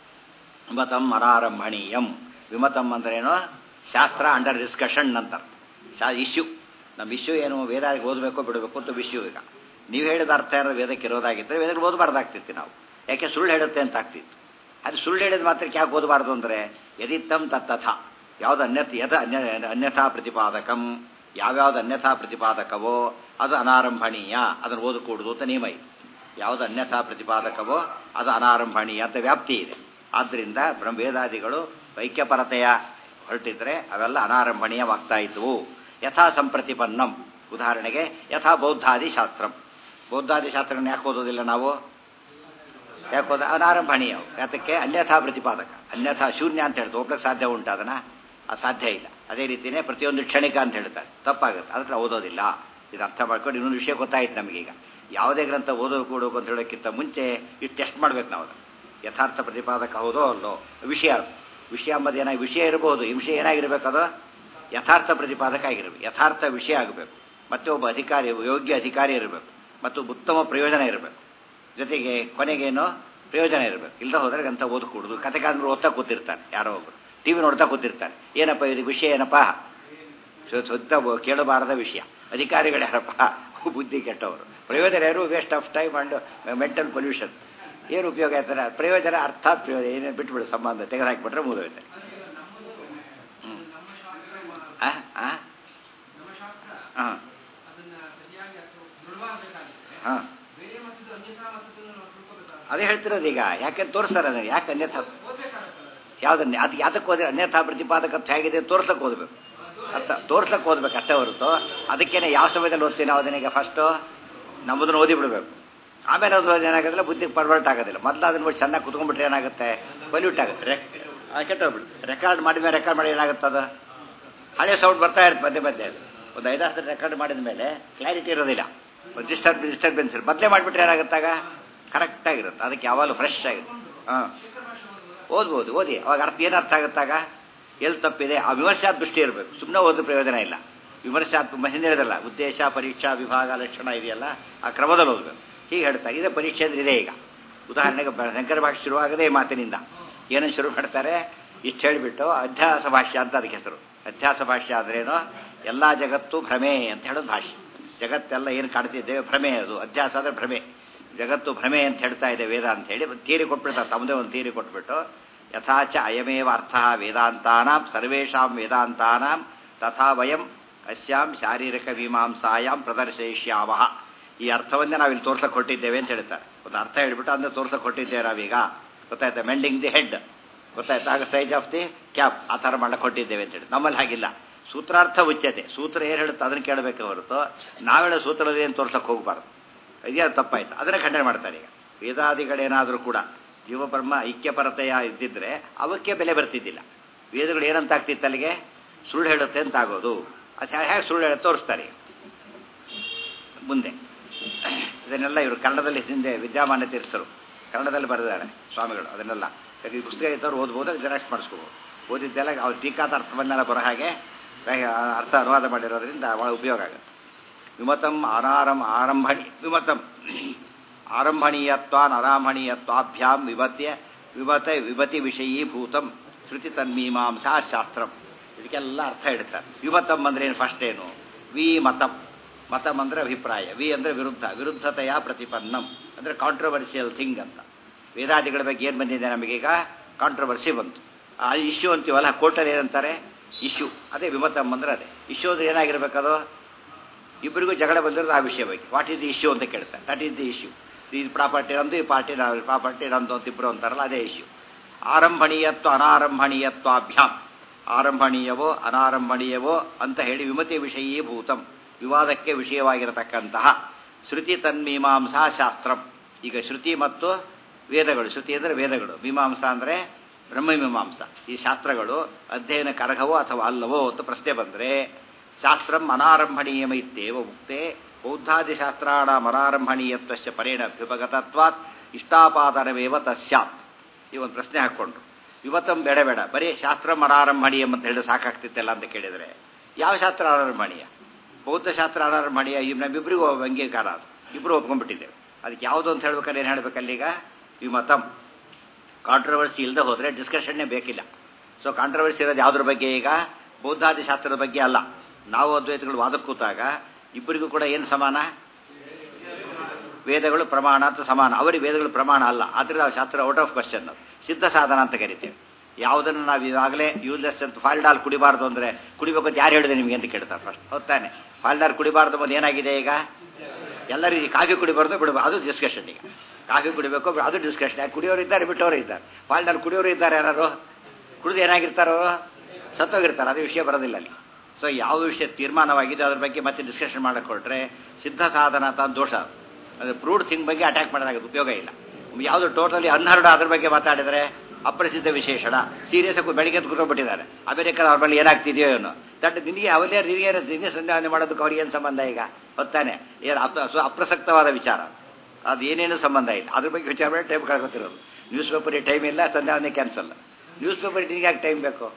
ವಿಮತಂ ಅನಾರಂಭಣೀಯಂ ವಿಮತಂ ಅಂದ್ರೇನು ಶಾಸ್ತ್ರ ಅಂಡರ್ ಡಿಸ್ಕಷನ್ ಅಂತ ಶಾ ಇಶ್ಯೂ ನಮ್ಮ ಇಶ್ಯೂ ಏನು ವೇದಾದಿಗೆ ಓದಬೇಕು ಬಿಡಬೇಕು ಅಂತ ಇಶ್ಯೂ ಈಗ ನೀವು ಹೇಳಿದ ಅರ್ಥ ಏನಾದ್ರು ವೇದಕ್ಕೆ ಇರೋದಾಗಿದ್ದರೆ ವೇದಕ್ಕೆ ಓದಬಾರ್ದಾಗ್ತಿತ್ತು ನಾವು ಯಾಕೆ ಸುಳ್ಳು ಹೇಳುತ್ತೆ ಅಂತ ಆಗ್ತಿತ್ತು ಅದು ಸುಳ್ಳು ಹೇಳಿದ ಮಾತ್ರಕ್ಕೆ ಯಾಕೆ ಓದಬಾರ್ದು ಅಂದರೆ ಯದಿತ್ತಂ ತತ್ತಥ ಯಾವುದು ಅನ್ಯಥ ಯದ ಅನ್ಯ ಅನ್ಯಥಾ ಪ್ರತಿಪಾದಕಂ ಯಾವ್ಯಾವ್ದು ಅನ್ಯಥಾ ಪ್ರತಿಪಾದಕವೋ ಅದು ಅನಾರಂಭಣೀಯ ಅದನ್ನು ಓದಕೂಡುದು ಅಂತ ನಿಯಮ ಇದೆ ಯಾವುದು ಅನ್ಯಥಾ ಪ್ರತಿಪಾದಕವೋ ಅದು ಅನಾರಂಭಣೀಯ ಅಂತ ವ್ಯಾಪ್ತಿ ಇದೆ ಆದ್ದರಿಂದ ಬ್ರಹ್ಮವೇದಾದಿಗಳು ವೈಕ್ಯಪರತೆಯ ಹೊರಟಿದ್ರೆ ಅವೆಲ್ಲ ಅನಾರಂಭಣೀಯವಾಗ್ತಾ ಇದ್ವು ಯಥಾ ಸಂಪ್ರತಿಪನ್ನಂ ಉದಾಹರಣೆಗೆ ಯಥಾ ಬೌದ್ಧಾದಿ ಶಾಸ್ತ್ರಂ ಬೌದ್ಧಾದಿ ಶಾಸ್ತ್ರಗಳನ್ನ ಯಾಕೆ ಓದೋದಿಲ್ಲ ನಾವು ಯಾಕೆ ಓದ ಅನಾರಂಭಣೀಯ ಯಾತಕ್ಕೆ ಅನ್ಯಥಾ ಪ್ರತಿಪಾದಕ ಅನ್ಯಥಾ ಶೂನ್ಯ ಅಂತ ಹೇಳ್ತಾರೆ ಒಪ್ಲಕ್ಕೆ ಸಾಧ್ಯ ಉಂಟು ಅದನ್ನ ಅದು ಸಾಧ್ಯ ಇಲ್ಲ ಅದೇ ರೀತಿಯೇ ಪ್ರತಿಯೊಂದು ಕ್ಷಣಿಕ ಅಂತ ಹೇಳ್ತಾರೆ ತಪ್ಪಾಗುತ್ತೆ ಅದಕ್ಕೆ ಓದೋದಿಲ್ಲ ಇದು ಅರ್ಥ ಮಾಡ್ಕೊಂಡು ಇನ್ನೊಂದು ವಿಷಯ ಗೊತ್ತಾಯ್ತು ನಮಗೀಗ ಯಾವುದೇ ಗ್ರಂಥ ಓದೋ ಕೂಡೋಕು ಅಂತ ಹೇಳೋಕ್ಕಿಂತ ಮುಂಚೆ ಇದು ಟೆಸ್ಟ್ ಮಾಡ್ಬೇಕು ನಾವು ಅದನ್ನು ಯಥಾರ್ಥ ಪ್ರತಿಪಾದಕ ಹೌದೋ ಅಲ್ಲೋ ವಿಷಯ ವಿಷಯ ಅಂಬದು ಏನಾಗಿ ವಿಷಯ ಇರಬಹುದು ಈ ವಿಷಯ ಏನಾಗಿರ್ಬೇಕು ಅದು ಯಥಾರ್ಥ ಪ್ರತಿಪಾದಕ ಆಗಿರಬೇಕು ಯಥಾರ್ಥ ವಿಷಯ ಆಗಬೇಕು ಮತ್ತೆ ಒಬ್ಬ ಅಧಿಕಾರಿ ಯೋಗ್ಯ ಅಧಿಕಾರಿ ಇರಬೇಕು ಮತ್ತು ಉತ್ತಮ ಪ್ರಯೋಜನ ಇರಬೇಕು ಜೊತೆಗೆ ಕೊನೆಗೇನು ಪ್ರಯೋಜನ ಇರಬೇಕು ಇಲ್ಲದ ಹೋದ್ರೆ ಗ್ರಂಥ ಓದಕೂಡುದು ಕತೆಗಾದ್ರೂ ಓದ್ತಾ ಕೂತಿರ್ತಾನೆ ಯಾರೋ ಒಬ್ಬರು ಟಿ ವಿ ನೋಡ್ತಾ ಕೂತಿರ್ತಾನೆ ಏನಪ್ಪ ಇದು ವಿಷಯ ಏನಪ್ಪ ಸುತ್ತ ಕೇಳಬಾರದ ವಿಷಯ ಅಧಿಕಾರಿಗಳು ಯಾರಪ್ಪ ಬುದ್ಧಿ ಕೆಟ್ಟವರು ಪ್ರಯೋಜನ ಯಾರು waste of time and mental pollution ಏನು ಉಪಯೋಗ ಆಯ್ತಾರೆ ಪ್ರಯೋಜನ ಅರ್ಥಾತ್ ಪ್ರಯೋಜನ ಏನೇನು ಬಿಟ್ಬಿಡು ಸಂಬಂಧ ತೆಗೆದುಹಾಕಿಬಿಟ್ರೆ ಮುಗಿದೋಯ್ತಾರೆ ಹ್ಞೂ ಹಾಂ ಹಾಂ ಹಾಂ ಅದೇ ಹೇಳ್ತಿರೋದು ಈಗ ಯಾಕೆ ತೋರಿಸ್ತಾರೆ ಅದನ್ನು ಯಾಕೆ ಅನ್ಯಥಾ ಯಾವ್ದನ್ನ ಅದು ಯಾತಕ್ಕೆ ಹೋದ್ರೆ ಅನ್ಯಥಾ ಪ್ರತಿಪಾದಕತ್ವ ಹೇಗಿದೆ ತೋರ್ಸಕ್ಕೆ ಓದಬೇಕು ಅರ್ಥ ತೋರ್ಸಕ್ಕೆ ಓದ್ಬೇಕು ಅಷ್ಟೇ ಹೊರತು ಅದಕ್ಕೇನೆ ಯಾವ ಸಮಯದಲ್ಲಿ ಓದ್ತೀವಿ ನಾವು ಅದನ್ನೀಗ ಫಸ್ಟು ನಮ್ಮದನ್ನು ಓದಿ ಬಿಡಬೇಕು ಆಮೇಲೆ ಅದು ಏನಾಗೋದಿಲ್ಲ ಬುದ್ಧಿಗೆ ಪರ್ವರ್ಟ್ ಆಗೋದಿಲ್ಲ ಮೊದಲು ಅದನ್ನ ಬಿಟ್ಟು ಚೆನ್ನಾಗಿ ಕುತ್ಕೊಂಡ್ಬಿಟ್ರೆ ಏನಾಗುತ್ತೆ ಪಲ್ಯೂಟ್ ಆಗುತ್ತೆ ರೆಕ್ ಕೆಟ್ಟೋಗ್ಬಿಡುತ್ತೆ ರೆಕಾರ್ಡ್ ಮಾಡಿದ್ಮೇಲೆ ರೆಕಾರ್ಡ್ ಮಾಡಿ ಏನಾಗುತ್ತೆ ಅದು ಹಳೆ ಸೌಂಡ್ ಬರ್ತಾ ಇರುತ್ತೆ ಮಧ್ಯೆ ಮಧ್ಯೆ ಒಂದು ಐದಾರು ರೆಕಾರ್ಡ್ ಮಾಡಿದ ಮೇಲೆ ಕ್ಲಾರಿಟಿ ಇರೋದಿಲ್ಲ ಡಿಸ್ಟರ್ಬ್ ಡಿಸ್ಟರ್ಬೆನ್ಸ್ ಇರುತ್ತೆ ಬದಲೇ ಮಾಡಿಬಿಟ್ರೆ ಏನಾಗುತ್ತಾಗ ಕರೆಕ್ಟಾಗಿರುತ್ತೆ ಅದಕ್ಕೆ ಯಾವಾಗಲೂ ಫ್ರೆಶ್ ಆಗಿರುತ್ತೆ ಹಾಂ ಓದ್ಬೋದು ಓದಿ ಅವಾಗ ಅರ್ಥ ಏನು ಅರ್ಥ ಆಗುತ್ತಾಗ ಎಲ್ಲಿ ತಪ್ಪಿದೆ ಆ ವಿಮರ್ಶಾ ದೃಷ್ಟಿ ಇರಬೇಕು ಸುಮ್ಮನೆ ಓದೋ ಪ್ರಯೋಜನ ಇಲ್ಲ ವಿಮರ್ಶಾತ್ಮಕ ಹಿಂದೆ ಹೇಳಿದಲ್ಲ ಉದ್ದೇಶ ಪರೀಕ್ಷಾ ವಿಭಾಗ ಲಕ್ಷಣ ಇದೆಯಲ್ಲ ಆ ಕ್ರಮದಲ್ಲಿ ಓದಬೇಕು ಹೀಗೆ ಹೇಳ್ತಾರೆ ಇದೇ ಪರೀಕ್ಷೆ ಅಂದ್ರೆ ಇದೆ ಈಗ ಉದಾಹರಣೆಗೆ ಬ- ಶಂಕರ ಭಾಷೆ ಶುರುವಾಗದೇ ಈ ಮಾತಿನಿಂದ ಏನನ್ನು ಶುರು ಮಾಡ್ತಾರೆ ಇಷ್ಟು ಹೇಳಿಬಿಟ್ಟು ಅಧ್ಯಾಸ ಭಾಷ್ಯ ಅಂತ ಅದಕ್ಕೆ ಹೆಸರು ಅಧ್ಯಾಸ ಭಾಷ್ಯ ಆದ್ರೇನು ಎಲ್ಲ ಜಗತ್ತು ಭ್ರಮೆ ಅಂತ ಹೇಳೋದು ಭಾಷೆ ಜಗತ್ತೆಲ್ಲ ಏನು ಕಾಣ್ತಿದ್ದೇವೆ ಭ್ರಮೆ ಅದು ಅಧ್ಯಾಸ ಅಂದರೆ ಭ್ರಮೆ ಜಗತ್ತು ಭ್ರಮೆ ಅಂತ ಹೇಳ್ತಾ ಇದೆ ವೇದ ಅಂತ ಹೇಳಿ ಒಂದು ಥಿಯರಿ ಕೊಟ್ಬಿಡ್ತಾರೆ ತಮ್ಮದೇ ಒಂದು ಥಿಯರಿ ಕೊಟ್ಬಿಟ್ಟು ಯಥಾಚ ಅಯಮೇವ ಅರ್ಥ ವೇದಾಂತಾನಾಂ ಸರ್ವೇಷಾಂ ವೇದಾಂತಾನಾಂ ತಥಾ ವಯಂ ಅಸ್ಯಾಂ ಶಾರೀರಿಕ ಮೀಮಾಂಸಾಯಾಂ ಪ್ರದರ್ಶಯಿಷ್ಯಾಮಃ ಈ ಅರ್ಥವನ್ನೇ ನಾವಿಲ್ಲಿ ತೋರ್ಸಕ್ಕೆ ಕೊಟ್ಟಿದ್ದೇವೆ ಅಂತ ಹೇಳ್ತಾರೆ ಒಂದು ಅರ್ಥ ಹೇಳ್ಬಿಟ್ಟು ಅದನ್ನ ತೋರ್ಸಕ್ಕೆ ಕೊಟ್ಟಿದ್ದೇವೆ ನಾವೀಗ ಗೊತ್ತಾಯ್ತಾ ಮೆಂಡಿಂಗ್ ದಿ ಹೆಡ್ ಗೊತ್ತಾಯ್ತಾ ಆಗ ಸೈಜ್ ಆಫ್ ದಿ ಕ್ಯಾಪ್ ಆ ಥರ ಮಾಡಕ್ಕೆ ಕೊಟ್ಟಿದ್ದೇವೆ ಅಂತ ಹೇಳಿ ನಮ್ಮಲ್ಲಿ ಹಾಗಿಲ್ಲ ಸೂತ್ರಾರ್ಥ ಉಚ್ಯತೆ ಸೂತ್ರ ಏನು ಹೇಳುತ್ತೆ ಅದನ್ನು ಕೇಳಬೇಕು ಹೊರತು ನಾವೇಳೋ ಸೂತ್ರದಲ್ಲಿ ಏನು ತೋರ್ಸಕ್ಕೆ ಹೋಗಬಾರ್ದು ಇದೇ ತಪ್ಪಾಯ್ತು ಅದನ್ನೇ ಖಂಡನೆ ಮಾಡ್ತಾರೆ ಈಗ ವೇದಾದಿಗಳೇನಾದರೂ ಕೂಡ ಜೀವಬ್ರಹ್ಮ ಐಕ್ಯಪರತೆಯ ಇದ್ದಿದ್ರೆ ಅವಕ್ಕೆ ಬೆಲೆ ಬರ್ತಿದ್ದಿಲ್ಲ ವೇದಗಳು ಏನಂತ ಆಗ್ತಿತ್ತು ಅಲ್ಲಿಗೆ ಸುಳ್ಳು ಹೇಳುತ್ತೆ ಅಂತ ಆಗೋದು ಅದು ಹೇಗೆ ಸುಳ್ಳು ಹೇಳಿ ತೋರಿಸ್ತಾರೆ ಈಗ. ಮುಂದೆ ಇದನ್ನೆಲ್ಲ ಇವರು ಕನ್ನಡದಲ್ಲಿ ಹಿಂದೆ ವಿದ್ಯಾಮಾನ್ಯ ತೀರ್ಥರು ಕನ್ನಡದಲ್ಲಿ ಬರೆದಿದ್ದಾರೆ ಸ್ವಾಮಿಗಳು ಅದನ್ನೆಲ್ಲ ಯಾಕೆ ಈ ಪುಸ್ತಕ ಇದ್ದವ್ರು ಓದ್ಬೋದು ಜೆರಾಕ್ಸ್ ಮಾಡಿಸ್ಕೋಬೋದು ಓದಿದ್ದೆಲ್ಲ ಅವ್ರ ಟೀಕಾದ ಅರ್ಥವನ್ನೆಲ್ಲ ಬರೋ ಹಾಗೆ ಬೇಗ ಅರ್ಥ ಅನುವಾದ ಮಾಡಿರೋದ್ರಿಂದ ಭಾಳ ಉಪಯೋಗ ಆಗುತ್ತೆ ವಿಮತಂ ಅನಾರಂ ಆರಂಭಣಿ ವಿಮತಂ ಆರಂಭಣೀಯತ್ವಾನ್ ಅರಾಂಭಣೀಯತ್ವಾಭ್ಯಾಂ ವಿಮತ್ಯ ವಿಮತ ವಿಮತಿ ವಿಷಯೀಭೂತಂ ಶ್ರುತಿ ತನ್ಮೀಮಾಂಸಾ ಶಾಸ್ತ್ರಂ ಇದಕ್ಕೆಲ್ಲ ಅರ್ಥ ಇಡ್ತಾರೆ ವಿಮತಂ ಅಂದ್ರೆ ಏನು ಫಸ್ಟ್ ಏನು ವಿ ಮತಂ ಮತಂ ಅಂದ್ರೆ ಅಭಿಪ್ರಾಯ ವಿ ಅಂದ್ರೆ ವಿರುದ್ಧ ವಿರುದ್ಧತೆಯ ಪ್ರತಿಪನ್ನಂ ಅಂದ್ರೆ ಕಾಂಟ್ರವರ್ಸಿಯಲ್ ಥಿಂಗ್ ಅಂತ ವೇದಾದಿಗಳ ಬಗ್ಗೆ ಏನು ಬಂದಿದೆ ನಮಗೀಗ ಕಾಂಟ್ರವರ್ಸಿ ಬಂತು ಆ ಇಶ್ಯೂ ಅಂತೀವಲ್ಲ ಕೋರ್ಟಲ್ಲಿ ಏನಂತಾರೆ ಇಶ್ಯೂ ಅದೇ ವಿಮತಂ ಅಂದ್ರೆ ಅದೇ ಇಶ್ಯೂ ಅಂದ್ರೆ ಏನಾಗಿರ್ಬೇಕದು ಇಬ್ಬರಿಗೂ ಜಗಳ ಬಂದಿರೋದು ಆ ವಿಷಯ ಬಗ್ಗೆ ವಾಟ್ ಇಸ್ ದಿ ಇಶ್ಯೂ ಅಂತ ಕೇಳ್ತಾರೆ ದಟ್ ಈಸ್ ದಿ ಇಶ್ಯೂ ಈ ಪ್ರಾಪರ್ಟಿ ನಮ್ದು ಈ ಪಾರ್ಟಿ ಪ್ರಾಪರ್ಟಿ ನಮ್ದು ಅಂತ ಇಬ್ಬರು ಅಂತಾರಲ್ಲ ಅದೇ ಇಶ್ಯೂ ಆರಂಭಣೀಯತ್ವ ಅನಾರಂಭಣೀಯತ್ವಾಭ್ಯಾಮ್ ಆರಂಭಣೀಯವೋ ಅನಾರಂಭಣೀಯವೋ ಅಂತ ಹೇಳಿ ವಿಮತಿ ವಿಷಯೀಭೂತಂ ವಿವಾದಕ್ಕೆ ವಿಷಯವಾಗಿರತಕ್ಕಂತಹ ಶ್ರುತಿ ತನ್ಮೀಮಾಂಸಾ ಶಾಸ್ತ್ರಂ ಈಗ ಶ್ರುತಿ ಮತ್ತು ವೇದಗಳು ಶ್ರುತಿ ಅಂದರೆ ವೇದಗಳು ಮೀಮಾಂಸಾ ಅಂದರೆ ಬ್ರಹ್ಮಮೀಮಾಂಸ ಈ ಶಾಸ್ತ್ರಗಳು ಅಧ್ಯಯನ ಕರಗವೋ ಅಥವಾ ಅಲ್ಲವೋ ಅಂತ ಪ್ರಶ್ನೆ ಬಂದರೆ ಶಾಸ್ತ್ರಂ ಅನಾರಂಭಣೀಯಮ ಇತ್ತೇವ ಮುಕ್ತೆ ಬೌದ್ಧಾದಿಶಾಸ್ತ್ರಾಣ ಅನಾರಂಭಣೀಯತ್ವಶ್ಚ ಪರೇಣ ಅಭ್ಯುಪಗತತ್ವಾತ್ ಇಷ್ಟಾಪಾದನವೇವ ತಸ್ಯಾತ್ ಈ ಒಂದು ಪ್ರಶ್ನೆ ಹಾಕ್ಕೊಂಡ್ರು ಇವತ್ತಂ ಬೇಡ ಬೇಡ ಬರೀ ಶಾಸ್ತ್ರ ಅನಾರಂಭಣೀಯಂ ಅಂತ ಹೇಳಿ ಸಾಕಾಗ್ತಿತ್ತಲ್ಲ ಅಂತ ಕೇಳಿದರೆ ಯಾವ ಶಾಸ್ತ್ರ ಅನಾರಂಭಣೀಯ ಬೌದ್ಧ ಶಾಸ್ತ್ರ ಅನಾರಂಭಣೀಯ ಇವ್ ನಮ್ಮಿಬ್ಬರಿಗೂ ಅಂಗೀಕಾರ ಅದು ಇಬ್ಬರು ಒಪ್ಕೊಂಡ್ಬಿಟ್ಟಿದ್ದೇವೆ ಅದಕ್ಕೆ ಯಾವುದು ಅಂತ ಹೇಳ್ಬೇಕಾದ್ರೆ ಏನು ಹೇಳ್ಬೇಕಲ್ಲೀಗ ವಿಮತಂ ಕಾಂಟ್ರವರ್ಸಿ ಇಲ್ಲದೆ ಹೋದರೆ ಡಿಸ್ಕಷನ್ನೇ ಬೇಕಿಲ್ಲ ಸೊ ಕಾಂಟ್ರವರ್ಸಿ ಇರೋದು ಯಾವುದ್ರ ಬಗ್ಗೆ ಈಗ ಬೌದ್ಧಾದಿ ಶಾಸ್ತ್ರದ ಬಗ್ಗೆ ಅಲ್ಲ ನಾವು ಅದ್ವೈತಗಳು ವಾದಕ್ಕೆ ಕೂತಾಗ ಇಬ್ಬರಿಗೂ ಕೂಡ ಏನು ಸಮಾನ ವೇದಗಳು ಪ್ರಮಾಣ ಅಂತ ಸಮಾನ ಅವರಿಗೆ ವೇದಗಳು ಪ್ರಮಾಣ ಅಲ್ಲ ಆದರೆ ನಾವು ಶಾಸ್ತ್ರ ಔಟ್ ಆಫ್ ಕ್ವಶನ್ ಸಿದ್ಧ ಸಾಧನ ಅಂತ ಕರಿತೇವೆ ಯಾವುದನ್ನು ನಾವು ಇವಾಗಲೇ ಯೂಸ್ಲೆಸ್ ಅಂತ ಫಾಲ್ಡಾಲ್ ಕುಡಿಬಾರ್ದು ಅಂದರೆ ಕುಡಿಬೇಕು ಅಂತ ಯಾರು ಹೇಳಿದೆ ನಿಮಗೆ ಅಂತ ಕೇಳ್ತಾರೆ ಫಸ್ಟ್ ಹೊತ್ತಾನೆ ಫಾಲ್ಡಾಲ್ ಕುಡಿಬಾರ್ದು ಬಂದು ಏನಾಗಿದೆ ಈಗ ಎಲ್ಲರಿಗೂ ಕಾಫಿ ಕುಡಿಬಾರ್ದು ಬಿಡಬಾರ್ದು ಅದು ಡಿಸ್ಕಷನ್ ಈಗ ಕಾಫಿ ಕುಡಿಬೇಕು ಅದು ಡಿಸ್ಕಷನ್ ಯಾಕೆ ಕುಡಿಯೋರು ಇದ್ದಾರೆ ಬಿಟ್ಟವರು ಇದ್ದಾರೆ ಫಾಲ್ಡಾಲ್ ಕುಡಿಯೋರು ಇದ್ದಾರೆ ಯಾರು ಕುಡಿದು ಏನಾಗಿರ್ತಾರೋ ಸತ್ತೋಗಿರ್ತಾರೆ ಅದು ವಿಷಯ ಬರೋದಿಲ್ಲ ಅಲ್ಲಿ ಸೊ ಯಾವ ವಿಷಯ ತೀರ್ಮಾನವಾಗಿದೆ ಅದ್ರ ಬಗ್ಗೆ ಮತ್ತೆ ಡಿಸ್ಕಷನ್ ಮಾಡಕ್ಕೆ ಹೊರಟ್ರೆ ಸಿದ್ಧ ಸಾಧನ ಅಂತ ಒಂದು ದೋಷ ಅದು. ಅದು ಪ್ರೂವ್ಡ್ ಥಿಂಗ್ ಬಗ್ಗೆ ಅಟ್ಯಾಕ್ ಮಾಡೋದಾಗುತ್ತೆ ಉಪಯೋಗ ಇಲ್ಲ ಯಾವುದು ಟೋಟಲಿ ಅನ್ಹರ್ಡ್ ಅದ್ರ ಬಗ್ಗೆ ಮಾತಾಡಿದರೆ ಅಪ್ರಸಿದ್ಧ ವಿಶೇಷಣ ಸೀರಿಯಸ್ ಆಗಿ ಬೆಳಿಗ್ಗೆ ಕೂತ್ಕೊಂಡ್ಬಿಟ್ಟಿದ್ದಾರೆ ಅಮೆರಿಕದ ಅವ್ರ ಮೇಲೆ ಏನಾಗ್ತಿದೆಯೋ ಏನೋ ದಟ್ ನಿನಗೆ ಅವಲೇ ನಿನಗೆ ನಿನ್ನೆ ಸಂಧಾನ ಮಾಡೋದಕ್ಕೆ ಅವ್ರಿಗೆ ಏನು ಸಂಬಂಧ ಈಗ ಹೊತ್ತಾನೆ ಏನು ಅಪ್ರ ಸೊ ಅಪ್ರಸಕ್ತವಾದ ವಿಚಾರ ಅದು ಏನೇನು ಸಂಬಂಧ ಇಲ್ಲ ಅದ್ರ ಬಗ್ಗೆ ವಿಚಾರ ಮಾಡಿ ಟೈಮ್ ಕಳ್ಕೊತಿರೋದು ನ್ಯೂಸ್ ಪೇಪರಿಗೆ ಟೈಮ್ ಇಲ್ಲ ಸಂಧಾವನೆ ಕ್ಯಾನ್ಸಲ್ ನ್ಯೂಸ್ ಪೇಪರ್ ನಿನಗೆ ಯಾಕೆ ಟೈಮ್ ಬೇಕು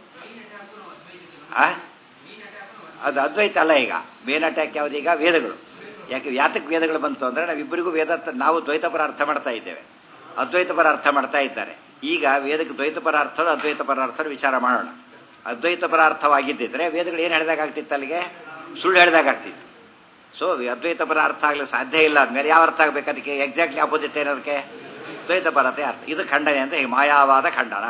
ಆ ಅದು ಅದ್ವೈತ ಅಲ್ಲ ಈಗ ಮೇನ್ ಅಟ್ಯಾಕ್ ಯಾವ್ದು ಈಗ ವೇದಗಳು ಯಾಕೆ ಯಾತಕ್ಕೆ ವೇದಗಳು ಬಂತು ಅಂದರೆ ನಾವಿಬ್ಬರಿಗೂ ವೇದ ನಾವು ದ್ವೈತ ಪರ ಅರ್ಥ ಮಾಡ್ತಾ ಇದ್ದೇವೆ ಅದ್ವೈತ ಪರ ಅರ್ಥ ಮಾಡ್ತಾ ಇದ್ದಾರೆ ಈಗ ವೇದಕ್ಕೆ ದ್ವೈತ ಪರ ಅರ್ಥ ಅದ್ವೈತ ಪರ ಅರ್ಥ ವಿಚಾರ ಮಾಡೋಣ ಅದ್ವೈತ ಪರ ಅರ್ಥವಾಗಿದ್ದಿದ್ರೆ ವೇದಗಳು ಏನು ಹೇಳಿದಾಗ ಆಗ್ತಿತ್ತು ಅಲ್ಲಿಗೆ ಸುಳ್ಳು ಹೇಳಿದಾಗ ಆಗ್ತಿತ್ತು ಸೊ ಅದ್ವೈತ ಪರ ಅರ್ಥ ಆಗ್ಲಿಕ್ಕೆ ಸಾಧ್ಯ ಇಲ್ಲ ಅಂದಮೇಲೆ ಯಾವ ಅರ್ಥ ಆಗ್ಬೇಕು ಅದಕ್ಕೆ ಎಕ್ಸಾಕ್ಟ್ಲಿ ಆಪೋಸಿಟ್ ಏನದಕ್ಕೆ ದ್ವೈತ ಪರತೆ ಅರ್ಥ ಇದು ಖಂಡನೆ ಅಂತ ಈಗ ಮಾಯಾವಾದ ಖಂಡನ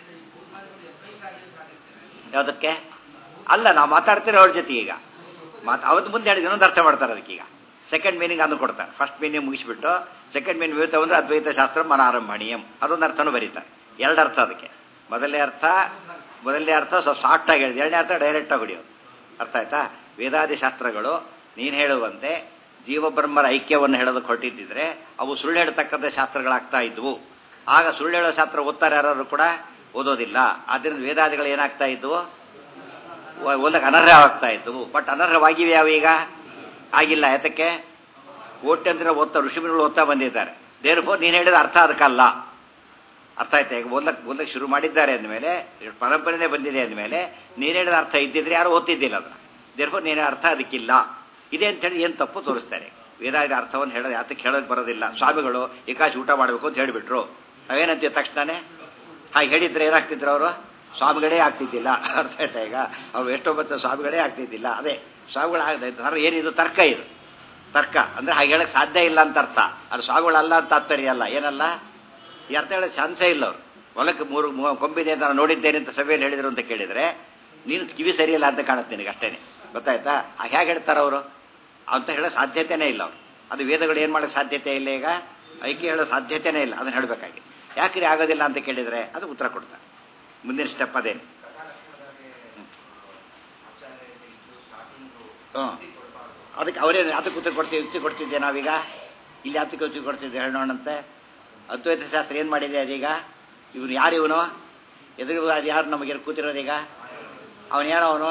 ಯಾವುದಕ್ಕೆ ಅಲ್ಲ ನಾವು ಮಾತಾಡ್ತೀರ ಅವ್ರ ಜೊತೆ ಈಗ ಮಾತು ಅವತ್ತು ಮುಂದೆ ಹೇಳಿದ ಇನ್ನೊಂದು ಅರ್ಥ ಮಾಡ್ತಾರೆ ಅದಕ್ಕೆ ಈಗ ಸೆಕೆಂಡ್ ಮೀನಿಂಗ್ ಅನ್ನು ಕೊಡ್ತಾರೆ ಫಸ್ಟ್ ಮೀನಿಂಗ್ ಮುಗಿಸ್ಬಿಟ್ಟು ಸೆಕೆಂಡ್ ಮೀನಿಂಗ್ ವಿರುದ್ಧ ಅಂದ್ರೆ ಅದ್ವೈತ ಶಾಸ್ತ್ರ ಮನಾರಂಭಣೀಯಂ ಅದೊಂದು ಅರ್ಥನೂ ಬರೀತಾರೆ ಎರಡು ಅರ್ಥ ಅದಕ್ಕೆ ಮೊದಲನೇ ಅರ್ಥ ಮೊದಲನೇ ಅರ್ಥ ಸ್ವಲ್ಪ ಸಾಫ್ಟ್ ಆಗಿ ಹೇಳಿದೆ ಎರಡನೇ ಅರ್ಥ ಡೈರೆಕ್ಟ್ ಆಗಿ ಹೊಡಿಯೋದು ಅರ್ಥ ಆಯ್ತಾ ವೇದಾದಿ ಶಾಸ್ತ್ರಗಳು ನೀನು ಹೇಳುವಂತೆ ಜೀವಬ್ರಹ್ಮರ ಐಕ್ಯವನ್ನು ಹೇಳೋದಕ್ಕೆ ಹೊರಟಿದ್ದಿದ್ರೆ ಅವು ಸುಳ್ಳು ಹೇಳ್ತಕ್ಕಂಥ ಶಾಸ್ತ್ರಗಳಾಗ್ತಾ ಇದ್ವು ಆಗ ಸುಳ್ಳು ಹೇಳೋ ಶಾಸ್ತ್ರ ಓದ್ತಾರೆ ಯಾರು ಕೂಡ ಓದೋದಿಲ್ಲ ಆದ್ದರಿಂದ ವೇದಾದಿಗಳು ಏನಾಗ್ತಾ ಇದ್ವು ಓದಕ್ಕೆ ಅನರ್ಹ ಆಗ್ತಾ ಇದ್ವು ಬಟ್ ಅನರ್ಹವಾಗಿವೆ ಯಾವ ಈಗ ಆಗಿಲ್ಲ ಯಾತಕ್ಕೆ ಕೋಟ್ಯಂತರ ಓದ್ತಾ ಋಷಿಮುನಿಗಳು ಓದ್ತಾ ಬಂದಿದ್ದಾರೆ ದೇರ್ ಫೋರ್ ನೀನು ಹೇಳಿದ ಅರ್ಥ ಅದಕ್ಕಲ್ಲ ಅರ್ಥ ಆಯ್ತಾ ಈಗ ಓದ್ಲಕ್ಕೆ ಓದ್ಲಕ್ಕೆ ಶುರು ಮಾಡಿದ್ದಾರೆ ಅಂದಮೇಲೆ ಪರಂಪರೆನೇ ಬಂದಿದೆ ಅಂದಮೇಲೆ ನೀನು ಹೇಳಿದ ಅರ್ಥ ಇದ್ದಿದ್ರೆ ಯಾರು ಓದ್ತಿದ್ದಿಲ್ಲ ಅದನ್ನ ದೇರ್ ಫೋರ್ ನೀನು ಅರ್ಥ ಅದಕ್ಕಿಲ್ಲ ಇದೆ ಅಂತೇಳಿ ಏನು ತಪ್ಪು ತೋರಿಸ್ತಾರೆ ವೇದಾಯದ ಅರ್ಥವನ್ನು ಹೇಳೋದು ಯಾತಕ್ಕೆ ಹೇಳೋದು ಬರೋದಿಲ್ಲ ಸ್ವಾಮಿಗಳು ಏಕಾಶಿ ಊಟ ಮಾಡಬೇಕು ಅಂತ ಹೇಳಿಬಿಟ್ರು ನಾವೇನಂತೀವಿ ತಕ್ಷಣನೇ ಹಾಗೆ ಹೇಳಿದ್ರೆ ಏನಾಗ್ತಿದ್ರು ಅವರು ಸ್ವಾಮಿಗಳೇ ಆಗ್ತಿದ್ದಿಲ್ಲ ಅರ್ಥ ಆಯ್ತಾ ಈಗ ಅವ್ರು ಎಷ್ಟೋ ಬತ್ತ ಸ್ವಾಮಿಗಳೇ ಆಗ್ತಿದ್ದಿಲ್ಲ ಅದೇ ಸ್ವಾಮಿಗಳು ಆಗದ ಏನಿದು ತರ್ಕ ಇದು ತರ್ಕ ಅಂದ್ರೆ ಹಾಗೆ ಹೇಳಕ್ ಸಾಧ್ಯ ಇಲ್ಲ ಅಂತ ಅರ್ಥ ಅದು ಸ್ವಾಮಿಗಳಲ್ಲ ಅಂತ ತಾತ್ಪರ್ಯ ಅಲ್ಲ ಏನಲ್ಲ ಈ ಅರ್ಥ ಹೇಳೋ ಚಾನ್ಸೇ ಇಲ್ಲ ಅವರು ಹೊಲಕ್ಕೆ ಮೂರು ಮೂ- ಕೊಂಬಿದೆ ಅಂತ ನಾನು ನೋಡಿದ್ದೇನೆ ಅಂತ ಸಭೆಯಲ್ಲಿ ಹೇಳಿದ್ರು ಅಂತ ಕೇಳಿದ್ರೆ ನೀನು ಕಿವಿ ಸರಿಯಿಲ್ಲ ಅಂತ ಕಾಣುತ್ತೆ ನಿನಗೆ ಅಷ್ಟೇನೆ ಗೊತ್ತಾಯ್ತಾ ಹಾಗೆ ಹೇಗೆ ಹೇಳ್ತಾರೆ ಅವರು ಅಂತ ಹೇಳೋ ಸಾಧ್ಯತೆನೇ ಇಲ್ಲ ಅವರು ಅದು ವೇದಗಳು ಏನು ಮಾಡೋಕ್ಕೆ ಸಾಧ್ಯತೆ ಇಲ್ಲ ಈಗ ಐಕ್ಯ ಹೇಳೋ ಸಾಧ್ಯತೆನೇ ಇಲ್ಲ ಅದನ್ನು ಹೇಳಬೇಕಾಗಿ ಯಾಕ್ರಿ ಆಗೋದಿಲ್ಲ ಅಂತ ಕೇಳಿದರೆ ಅದು ಉತ್ತರ ಕೊಡ್ತಾರೆ ಮುಂದಿನ ಸ್ಟೆಪ್ ಅದೇನು ಹ್ಞೂ ಅದಕ್ಕೆ ಅವರೇನು ಅದಕ್ಕೆ ಉತ್ತರ ಕೊಡ್ತೀವಿ ಯುಕ್ತಿ ಕೊಡ್ತಿದ್ದೆ ನಾವೀಗ ಇಲ್ಲಿ ಅದಕ್ಕೆ ಯುಕ್ತಿ ಕೊಡ್ತಿದ್ದೆ ಹೇಳೋಣಂತೆ ಅದ್ವೈತ ಶಾಸ್ತ್ರ ಏನು ಮಾಡಿದೆ ಅದೀಗ ಇವನು ಯಾರು ಇವನು ಎದುರು ಅದು ಯಾರು ನಮಗೆ ಕೂತಿರೋದೀಗ ಅವನು ಯಾರು ಅವನು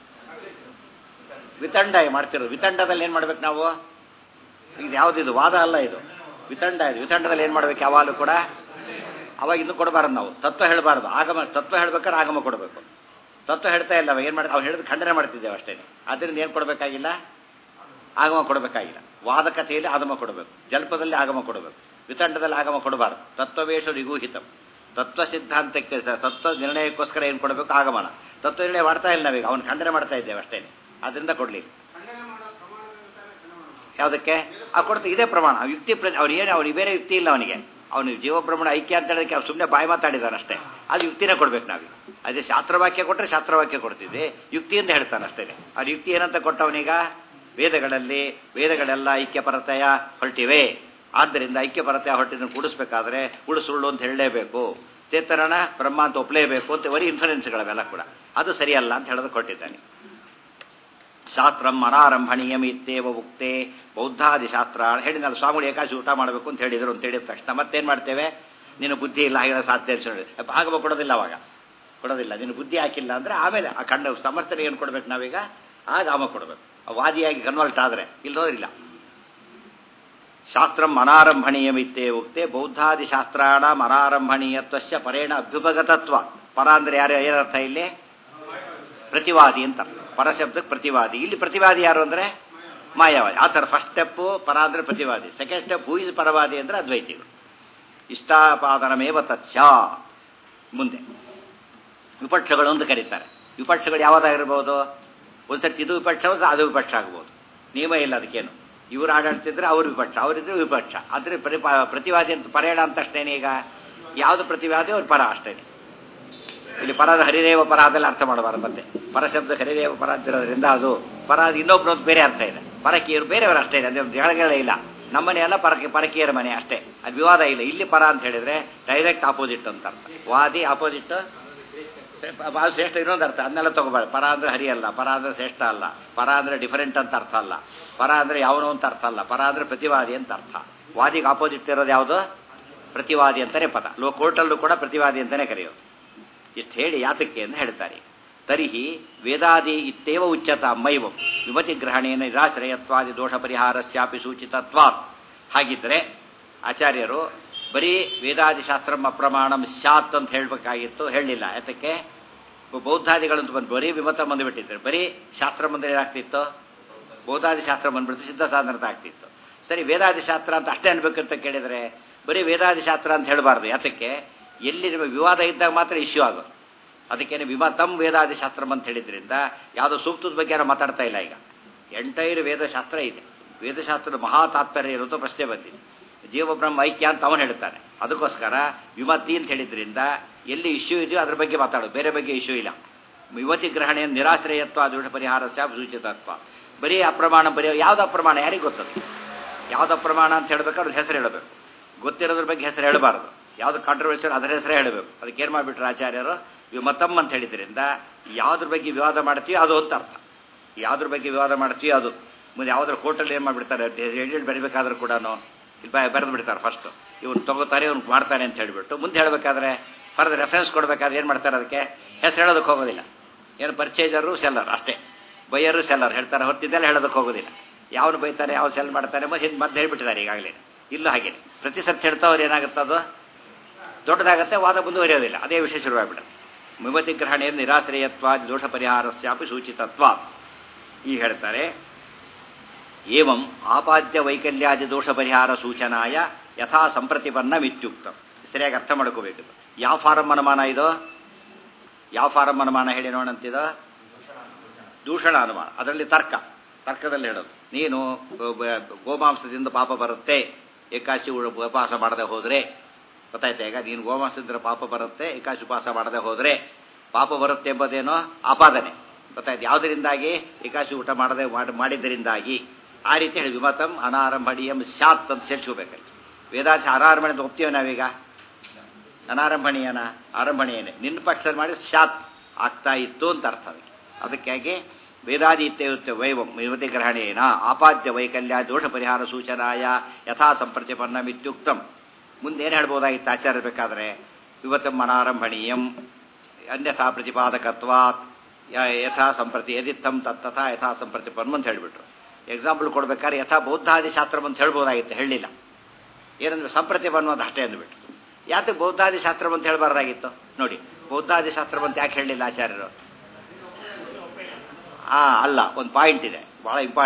ವಿತಂಡ ಮಾಡ್ತಿರೋದು ವಿತಂಡದಲ್ಲಿ ಏನು ಮಾಡ್ಬೇಕು ನಾವು ಇದು ಯಾವುದಿದು ವಾದ ಅಲ್ಲ ಇದು ವಿತಂಡ ಇದು ವಿತಂಡದಲ್ಲಿ ಏನು ಮಾಡ್ಬೇಕು ಯಾವಾಗಲೂ ಕೂಡ ಅವಾಗ ಇನ್ನು ಕೊಡಬಾರ್ದು ನಾವು ತತ್ವ ಹೇಳಬಾರ್ದು ಆಗಮ ತತ್ವ ಹೇಳ್ಬೇಕಾದ್ರೆ ಆಗಮ ಕೊಡಬೇಕು ತತ್ವ ಹೇಳ್ತಾ ಇಲ್ಲ ಅವಾಗ ಏನು ಮಾಡಿ ಅವ್ನು ಹೇಳಿದ ಖಂಡನೆ ಮಾಡ್ತಿದ್ದೇವೆ ಅಷ್ಟೇ ಅದರಿಂದ ಏನು ಕೊಡಬೇಕಾಗಿಲ್ಲ ಆಗಮ ಕೊಡಬೇಕಾಗಿಲ್ಲ ವಾದಕತೆಯಲ್ಲಿ ಆಗಮ ಕೊಡಬೇಕು ಜಲ್ಪದಲ್ಲಿ ಆಗಮ ಕೊಡಬೇಕು ವಿತಂಡದಲ್ಲಿ ಆಗಮ ಕೊಡಬಾರ್ದು ತತ್ವವೇಶ ನಿಗೂಹಿತಂ ತತ್ವ ಸಿದ್ಧಾಂತಕ್ಕೆ ಸ- ತತ್ವ ನಿರ್ಣಯಕ್ಕೋಸ್ಕರ ಏನು ಕೊಡಬೇಕು ಆಗಮನ ತತ್ವ ನಿರ್ಣಯ ಮಾಡ್ತಾ ಇಲ್ಲ ನಾವೀಗ ಅವ್ನು ಖಂಡನೆ ಮಾಡ್ತಾ ಇದ್ದೇವೆ ಅಷ್ಟೇ ಅದರಿಂದ ಕೊಡಲಿ ಯಾವುದಕ್ಕೆ ಆ ಕೊಡ್ತಾ ಇದೇ ಪ್ರಮಾಣ ಆ ಯುಕ್ತಿ ಪ್ರ ಅವ್ನು ಏನು ಅವ್ನಿಗೆ ಬೇರೆ ಯುಕ್ತಿ ಇಲ್ಲ ಅವನಿಗೆ ಅವನು ಜೀವಬ್ರಹ್ಮಣ ಐಕ್ಯ ಅಂತ ಹೇಳೋದಕ್ಕೆ ಅವ್ನು ಸುಮ್ಮನೆ ಬಾಯಿ ಮಾತಾಡಿದಾನೆ ಅಷ್ಟೇ ಅದು ಯುಕ್ತಿನೇ ಕೊಡ್ಬೇಕು ನಾವೀಗ ಅದೇ ಶಾಸ್ತ್ರವಾಕ್ಯ ಕೊಟ್ಟರೆ ಶಾಸ್ತ್ರವಾಕ್ಯ ಕೊಡ್ತಿದ್ದೆ ಯುಕ್ತಿಯಿಂದ ಹೇಳ್ತಾನೆ ಅಷ್ಟೇ ಅದು ಯುಕ್ತಿ ಏನಂತ ಕೊಟ್ಟವನೀಗ ವೇದಗಳಲ್ಲಿ ವೇದಗಳೆಲ್ಲ ಐಕ್ಯಪರತೆಯ ಹೊರಟಿವೆ ಆದ್ದರಿಂದ ಐಕ್ಯಪರತೆಯ ಹೊರಟಿದ್ದನ್ನು ಕೂಡಿಸ್ಬೇಕಾದ್ರೆ ಕೂಡಿಸುಳ್ಳು ಅಂತ ಹೇಳಲೇಬೇಕು ಚೇತನನ ಬ್ರಹ್ಮ ಅಂತ ಒಪ್ಪಲೇಬೇಕು ಅಂತ ಬರೀ ಇನ್ಫ್ಲುಯೆನ್ಸ್ಗಳವೆಲ್ಲ ಕೂಡ ಅದು ಸರಿಯಲ್ಲ ಅಂತ ಹೇಳೋದು ಕೊಟ್ಟಿದ್ದಾನೆ ಶಾಸ್ತ್ರಂ ಅನಾರಂಭಣೀಯಂ ಇತ್ತೇವ ಉಕ್ತೆ ಬೌದ್ಧಾದಿ ಶಾಸ್ತ್ರ ಹೇಳಿದ್ನಲ್ಲ ಸ್ವಾಮಿಗಳು ಏಕಾಶಿ ಊಟ ಮಾಡಬೇಕು ಅಂತ ಹೇಳಿದ್ರು ಅಂತ ಹೇಳಿದ ತಕ್ಷಣ ಮತ್ತೇನು ಮಾಡ್ತೇವೆ ನೀನು ಬುದ್ಧಿ ಇಲ್ಲ ಹಾಗೆ ಸಾಧ್ಯ ಅಂತ ಹೇಳಿ ಆಗಮ ಕೊಡೋದಿಲ್ಲ ಅವಾಗ ಕೊಡೋದಿಲ್ಲ ನೀನು ಬುದ್ಧಿ ಹಾಕಿಲ್ಲ ಅಂದರೆ ಆಮೇಲೆ ಆ ಕಂಡ ಸಮರ್ಥನೆ ಏನು ಕೊಡ್ಬೇಕು ನಾವೀಗ ಆಗ ಆಮ ಕೊಡಬೇಕು ಆ ವಾದಿಯಾಗಿ ಕನ್ವರ್ಟ್ ಆದರೆ ಇಲ್ಲದೋರಿಲ್ಲ ಶಾಸ್ತ್ರಂ ಅನಾರಂಭಣೀಯಮಿತ್ತೇ ಉಕ್ತೆ ಬೌದ್ಧಾದಿ ಶಾಸ್ತ್ರಾಣ ಅನಾರಂಭಣೀಯತ್ವಸ್ಯ ಪರೇಣ ಅಭ್ಯುಪಗತತ್ವ ಪರ ಅಂದ್ರೆ ಯಾರು ಏನರ್ಥ ಇಲ್ಲಿ ಪ್ರತಿವಾದಿ ಅಂತ ಅರ್ಥ. ಪರಶಬ್ದಕ್ಕೆ ಪ್ರತಿವಾದಿ ಇಲ್ಲಿ ಪ್ರತಿವಾದಿ ಯಾರು ಅಂದ್ರೆ ಮಾಯಾವಾದಿ ಆ ಥರ ಫಸ್ಟ್ ಸ್ಟೆಪ್ಪು ಪರ ಅಂದ್ರೆ ಪ್ರತಿವಾದಿ ಸೆಕೆಂಡ್ ಸ್ಟೆಪ್ ಹೂ ಇಸ್ ಪರವಾದಿ ಅಂದ್ರೆ ಅದ್ವೈತಿಗಳು ಇಷ್ಟಾಪಾದನಮೇವ ತತ್ಸ್ಯ ಮುಂದೆ ವಿಪಕ್ಷಗಳು ಅಂತ ಕರೀತಾರೆ ವಿಪಕ್ಷಗಳು ಯಾವ್ದಾಗಿರ್ಬೋದು ಒಂದ್ಸರ್ತಿ ಇದು ವಿಪಕ್ಷ ಒಂದು ಅದು ವಿಪಕ್ಷ ಆಗ್ಬೋದು ನಿಯಮ ಇಲ್ಲ ಅದಕ್ಕೇನು ಇವರು ಆಡಾಡ್ತಿದ್ರೆ ಅವ್ರ ವಿಪಕ್ಷ ಅವರಿದ್ರೆ ವಿಪಕ್ಷ ಆದರೆ ಪ್ರತಿ ಪ್ರತಿವಾದಿ ಅಂತ ಪರೇಣ ಅಂತ ಅಷ್ಟೇನೆ ಈಗ ಯಾವುದು ಪ್ರತಿವಾದಿ ಅವ್ರ ಪರ ಅಷ್ಟೇನೆ ಇಲ್ಲಿ ಪರದ ಹರಿದೇವ ಪರ ಅದೆಲ್ಲ ಅರ್ಥ ಮಾಡಬಾರ್ದು ಮತ್ತೆ ಪರಶಬ್ದ ಹರಿದೇವ ಪರ ಅಂತಿರೋದ್ರಿಂದ ಅದು ಪರ ಅದು ಇನ್ನೊಬ್ರು ಅಂತ ಬೇರೆ ಅರ್ಥ ಇದೆ ಪರಕೀಯರು ಬೇರೆಯವರು ಅಷ್ಟೇ ಇದೆ ಅದೇ ಜಗಳಗಳೇ ಇಲ್ಲ ನಮ್ಮನೆ ಎಲ್ಲ ಪರಕ್ಕೆ ಪರಕೀಯರ ಮನೆ ಅಷ್ಟೇ ಅದು ವಿವಾದ ಇಲ್ಲ ಇಲ್ಲಿ ಪರ ಅಂತ ಹೇಳಿದ್ರೆ ಡೈರೆಕ್ಟ್ ಆಪೋಸಿಟ್ ಅಂತ ಅರ್ಥ ವಾದಿ ಆಪೋಸಿಟ್ ಭಾಳ ಶ್ರೇಷ್ಠ ಇನ್ನೊಂದು ಅರ್ಥ ಅದನ್ನೆಲ್ಲ ತಗೋಬಾರ್ದು ಪರ ಅಂದ್ರೆ ಹರಿ ಅಲ್ಲ ಪರ ಅಂದ್ರೆ ಶ್ರೇಷ್ಠ ಅಲ್ಲ ಪರ ಅಂದ್ರೆ ಡಿಫರೆಂಟ್ ಅಂತ ಅರ್ಥ ಅಲ್ಲ ಪರ ಅಂದ್ರೆ ಯಾವನೋ ಅಂತ ಅರ್ಥ ಅಲ್ಲ ಪರ ಅಂದ್ರೆ ಪ್ರತಿವಾದಿ ಅಂತ ಅರ್ಥ ವಾದಿಗೆ ಆಪೋಸಿಟ್ ಇರೋದು ಯಾವುದು ಪ್ರತಿವಾದಿ ಅಂತಾನೆ ಪದ ಲೋ ಕೋರ್ಟಲ್ಲೂ ಕೂಡ ಪ್ರತಿವಾದಿ ಅಂತಾನೆ ಕರೆಯೋದು ಇಷ್ಟು ಹೇಳಿ ಯಾತಕ್ಕೆ ಅಂತ ಹೇಳ್ತಾರೆ ತರಿಹಿ ವೇದಾದಿ ಇತ್ತೇವ ಉಚ್ಚತ ಮೈವಂ ವಿಮತಿ ಗ್ರಹಣೇನ ನಿರಾಶ್ರಯತ್ವಾದಿ ದೋಷ ಪರಿಹಾರಸ್ಯಾಪಿ ಸೂಚಿತತ್ವಾತ್ ಹಾಗಿದ್ರೆ ಆಚಾರ್ಯರು ಬರೀ ವೇದಾದಿ ಶಾಸ್ತ್ರಂ ಅಪ್ರಮಾಣಂ ಸ್ಯಾತ್ ಅಂತ ಹೇಳಬೇಕಾಗಿತ್ತು ಹೇಳಲಿಲ್ಲ ಯಾತಕ್ಕೆ ಬೌದ್ಧಾದಿಗಳಂತ ಬಂದು ಬರೀ ವಿಮತ ಬಂದುಬಿಟ್ಟಿದ್ದಾರೆ ಬರೀ ಶಾಸ್ತ್ರ ಬಂದರೆ ಏನಾಗ್ತಿತ್ತು ಬೌದ್ಧಾದಿ ಶಾಸ್ತ್ರ ಬಂದ್ಬಿಡ್ತು ಸಿದ್ಧ ಸಾಧನದ ಆಗ್ತಿತ್ತು ಸರಿ ವೇದಾದಿ ಶಾಸ್ತ್ರ ಅಂತ ಅಷ್ಟೇ ಅನ್ಬೇಕಂತ ಕೇಳಿದರೆ ಬರೀ ವೇದಾದಿ ಶಾಸ್ತ್ರ ಅಂತ ಹೇಳಬಾರ್ದು ಯಾತಕ್ಕೆ ಎಲ್ಲಿ ನಿಮಗೆ ವಿವಾದ ಇದ್ದಾಗ ಮಾತ್ರ ಇಶ್ಯೂ ಆಗೋದು ಅದಕ್ಕೇನೆ ವಿಮತಂ ವೇದಾದಿ ಶಾಸ್ತ್ರಂ ಅಂತ ಹೇಳಿದ್ರಿಂದ ಯಾವುದೋ ಸೂಕ್ತದ ಬಗ್ಗೆ ಯಾರೋ ಮಾತಾಡ್ತಾ ಇಲ್ಲ ಈಗ ಎಂಟೈರ್ ವೇದಶಾಸ್ತ್ರ ಇದೆ ವೇದಶಾಸ್ತ್ರದ ಮಹಾ ತಾತ್ಪರ್ಯ ಇರುತ್ತೋ ಪ್ರಶ್ನೆ ಬಂದಿದೆ ಜೀವಬ್ರಹ್ಮ ಐಕ್ಯ ಅಂತ ಅವನು ಹೇಳ್ತಾನೆ ಅದಕ್ಕೋಸ್ಕರ ವಿಮತಿ ಅಂತ ಹೇಳಿದ್ರಿಂದ ಎಲ್ಲಿ ಇಶ್ಯೂ ಇದೆಯೋ ಅದ್ರ ಬಗ್ಗೆ ಮಾತಾಡೋದು ಬೇರೆ ಬಗ್ಗೆ ಇಶ್ಯೂ ಇಲ್ಲ ವಿಮತಿ ಗ್ರಹಣೆಯ ನಿರಾಶ್ರಯತ್ವ ದೋಷ ಪರಿಹಾರ ಸ್ಯಾಪ್ ಸೂಚಿತತ್ವ ಬರೀ ಅಪ್ರಮಾಣ ಬರೀ ಯಾವ್ದು ಅಪ್ರಮಾಣ ಯಾರಿಗೆ ಗೊತ್ತದು ಯಾವ್ದು ಅಪ್ರಮಾಣ ಅಂತ ಹೇಳ್ಬೇಕಾದ್ರೆ ಹೆಸರು ಹೇಳಬೇಕು ಗೊತ್ತಿರೋದ್ರ ಬಗ್ಗೆ ಹೆಸರು ಹೇಳಬಾರ್ದು ಯಾವ್ದು ಕಾಂಟ್ರವರ್ಸಿಯಲ್ ಅದರ ಹೆಸರೇ ಹೇಳಬೇಕು ಅದಕ್ಕೆ ಏನು ಮಾಡಿಬಿಟ್ರು ಆಚಾರ್ಯರು ವಿಮತಮ್ ಅಂತ ಹೇಳಿದ್ರಿಂದ ಯಾವ್ದ್ರ ಬಗ್ಗೆ ವಿವಾದ ಮಾಡ್ತೀವಿ ಅದು ಅಂತ ಅರ್ಥ ಯಾವ್ದ್ರ ಬಗ್ಗೆ ವಿವಾದ ಮಾಡ್ತೀವಿ ಅದು ಮುಂದೆ ಯಾವ್ದ್ರ ಕೋರ್ಟಲ್ಲಿ ಏನು ಮಾಡಿಬಿಡ್ತಾರೆ ಎಡಿಟ್ ಬರಿಬೇಕಾದ್ರೂ ಕೂಡ ಇಲ್ಲಿ ಬರೆದು ಬಿಡ್ತಾರೆ ಫಸ್ಟ್ ಇವ್ನು ತಗೋತಾರೆ ಇವ್ನು ಮಾಡ್ತಾನೆ ಅಂತ ಹೇಳಿಬಿಟ್ಟು ಮುಂದೆ ಹೇಳಬೇಕಾದ್ರೆ ಫರ್ದರ್ ರೆಫರೆನ್ಸ್ ಕೊಡಬೇಕಾದ್ರೆ ಏನು ಮಾಡ್ತಾರೆ ಅದಕ್ಕೆ ಹೆಸರು ಹೇಳೋದಕ್ಕೆ ಹೋಗೋದಿಲ್ಲ ಏನು ಪರ್ಚೇಜರು ಸೆಲ್ಲರ್ ಅಷ್ಟೇ ಬೈಯರು ಸೆಲ್ಲರ್ ಹೇಳ್ತಾರೆ ಹೊತ್ತಿದ್ದೆಲ್ಲ ಹೇಳೋದಕ್ಕೆ ಹೋಗೋದಿಲ್ಲ ಯಾವನು ಬೈತಾನೆ ಯಾವ ಸೆಲ್ ಮಾಡ್ತಾನೆ ಮತ್ತೆ ಹಿಂದೆ ಮತ್ತೆ ಹೇಳ್ಬಿಟ್ಟಿದ್ದಾರೆ ಈಗಾಗಲೇ ಇಲ್ಲೂ ಹಾಗೆ ಪ್ರತಿ ಸತಿ ಹೇಳ್ತಾವ್ರು ಏನಾಗುತ್ತೆ ಅದು ದೊಡ್ಡದಾಗತ್ತೆ ವಾದ ಮುಂದುವರಿಯೋದಿಲ್ಲ ಅದೇ ವಿಷಯ ಶುರುವಾಗ್ಬಿಡುತ್ತೆ ವಿಮತಿ ಗ್ರಹಣೆಯ ನಿರಾಶ್ರಯತ್ವ ದೋಷ ಪರಿಹಾರಸ್ಯಾಪಿ ಸೂಚಿತತ್ವ ಈಗ ಹೇಳ್ತಾರೆ ಏವಂ ಆಪಾದ್ಯ ವೈಕಲ್ಯಾದಿ ದೋಷ ಪರಿಹಾರ ಸೂಚನಾಯ ಯಥಾ ಸಂಪ್ರತಿಪನ್ನ ಮಿತ್ಯುಕ್ತ ಸರಿಯಾಗಿ ಅರ್ಥ ಮಾಡ್ಕೋಬೇಕು ಯಾವ ಫಾರಂ ಅನುಮಾನ ಇದು ಯಾವ ಫಾರಂ ಅನುಮಾನ ಹೇಳಿ ನೋಡಂತಿದು ದೂಷಣ ಅನುಮಾನ ಅದರಲ್ಲಿ ತರ್ಕ ತರ್ಕದಲ್ಲಿ ಹೇಳೋದು ನೀನು ಗೋಮಾಂಸದಿಂದ ಪಾಪ ಬರುತ್ತೆ ಏಕಾಶಿ ಉಪವಾಸ ಮಾಡದೆ ಹೋದ್ರೆ ಗೊತ್ತಾಯ್ತಾ ಈಗ ನೀನು ಗೋಮಾಂಸದಿಂದ ಪಾಪ ಬರುತ್ತೆ ಏಕಾಶಿ ಉಪವಾಸ ಮಾಡದೆ ಹೋದ್ರೆ ಪಾಪ ಬರುತ್ತೆ ಎಂಬುದೇನೋ ಆಪಾದನೆ ಗೊತ್ತಾಯ್ತು ಯಾವುದರಿಂದಾಗಿ ಏಕಾಶಿ ಊಟ ಮಾಡದೆ ಮಾಡಿದ್ದರಿಂದಾಗಿ ಆ ರೀತಿ ಹೇಳಿ ವಿಮತಂ ಅನಾರಂಭಣೀಯಂ ಸ್ಯಾತ್ ಅಂತ ಸೇರ್ಸ್ಕೋಬೇಕಲ್ಲಿ ವೇದಾಂಶ ಅನಾರಂಭಣೆ ಅಂತ ಒಪ್ತೀವಿ ನಾವೀಗ ಅನಾರಂಭಣೀಯನ ಆರಂಭಣೀಯನೇ ನಿನ್ನ ಪಕ್ಷ ಮಾಡಿ ಸ್ಯಾತ್ ಆಗ್ತಾ ಇತ್ತು ಅಂತ ಅರ್ಥ ಅದಕ್ಕೆ ಅದಕ್ಕಾಗಿ ವೇದಾದಿ ಇತ್ಯುಕ್ತ ವೈವಂ ವಿಮತಿ ಗ್ರಹಣೇನ ಆಪಾದ್ಯ ವೈಕಲ್ಯ ದೋಷ ಪರಿಹಾರ ಸೂಚನಾಯ ಯಥಾ ಸಂಪ್ರತಿಪನ್ನ ಮಿತ್ಯುಕ್ತಂ ಮುಂದೇನು ಹೇಳ್ಬೋದಾಗಿತ್ತು ಆಚಾರ್ಯ ಬೇಕಾದ್ರೆ ವಿವತಂ ಅನಾರಂಭಣೀಯಂ ಅನ್ಯಥಾ ಪ್ರತಿಪಾದಕತ್ವಾತ್ ಯಥಾ ಸಂಪ್ರತಿ ಯದಿತ್ತಂ ತತ್ತಥಾ ಯಥಾ ಸಂಪ್ರತಿಪನ್ನ ಅಂತ ಹೇಳಿಬಿಟ್ರು ಎಕ್ಸಾಂಪಲ್ ಕೊಡ್ಬೇಕಾದ್ರೆ ಯಥಾ ಬೌದ್ಧಾದಿ ಶಾಸ್ತ್ರ ಅಂತ ಹೇಳ್ಬೋದಾಗಿತ್ತು ಹೇಳಲಿಲ್ಲ ಏನಂದ್ರೆ ಸಂಪ್ರತಿಪನ್ನ ಅಂತ ಅಷ್ಟೇ ಅಂದ್ಬಿಟ್ಟು ಯಾಕೆ ಬೌದ್ಧಾದಿ ಶಾಸ್ತ್ರ ಅಂತ ಹೇಳಬಾರ್ದಾಗಿತ್ತು ನೋಡಿ ಬೌದ್ಧಾದಿ ಶಾಸ್ತ್ರ ಅಂತ ಯಾಕೆ ಹೇಳಲಿಲ್ಲ ಆಚಾರ್ಯರು ಆ ಅಲ್ಲ ಒಂದು ಪಾಯಿಂಟ್ ಇದೆ ಬಹಳ ಇಂಪಾರ್ಟೆಂಟ್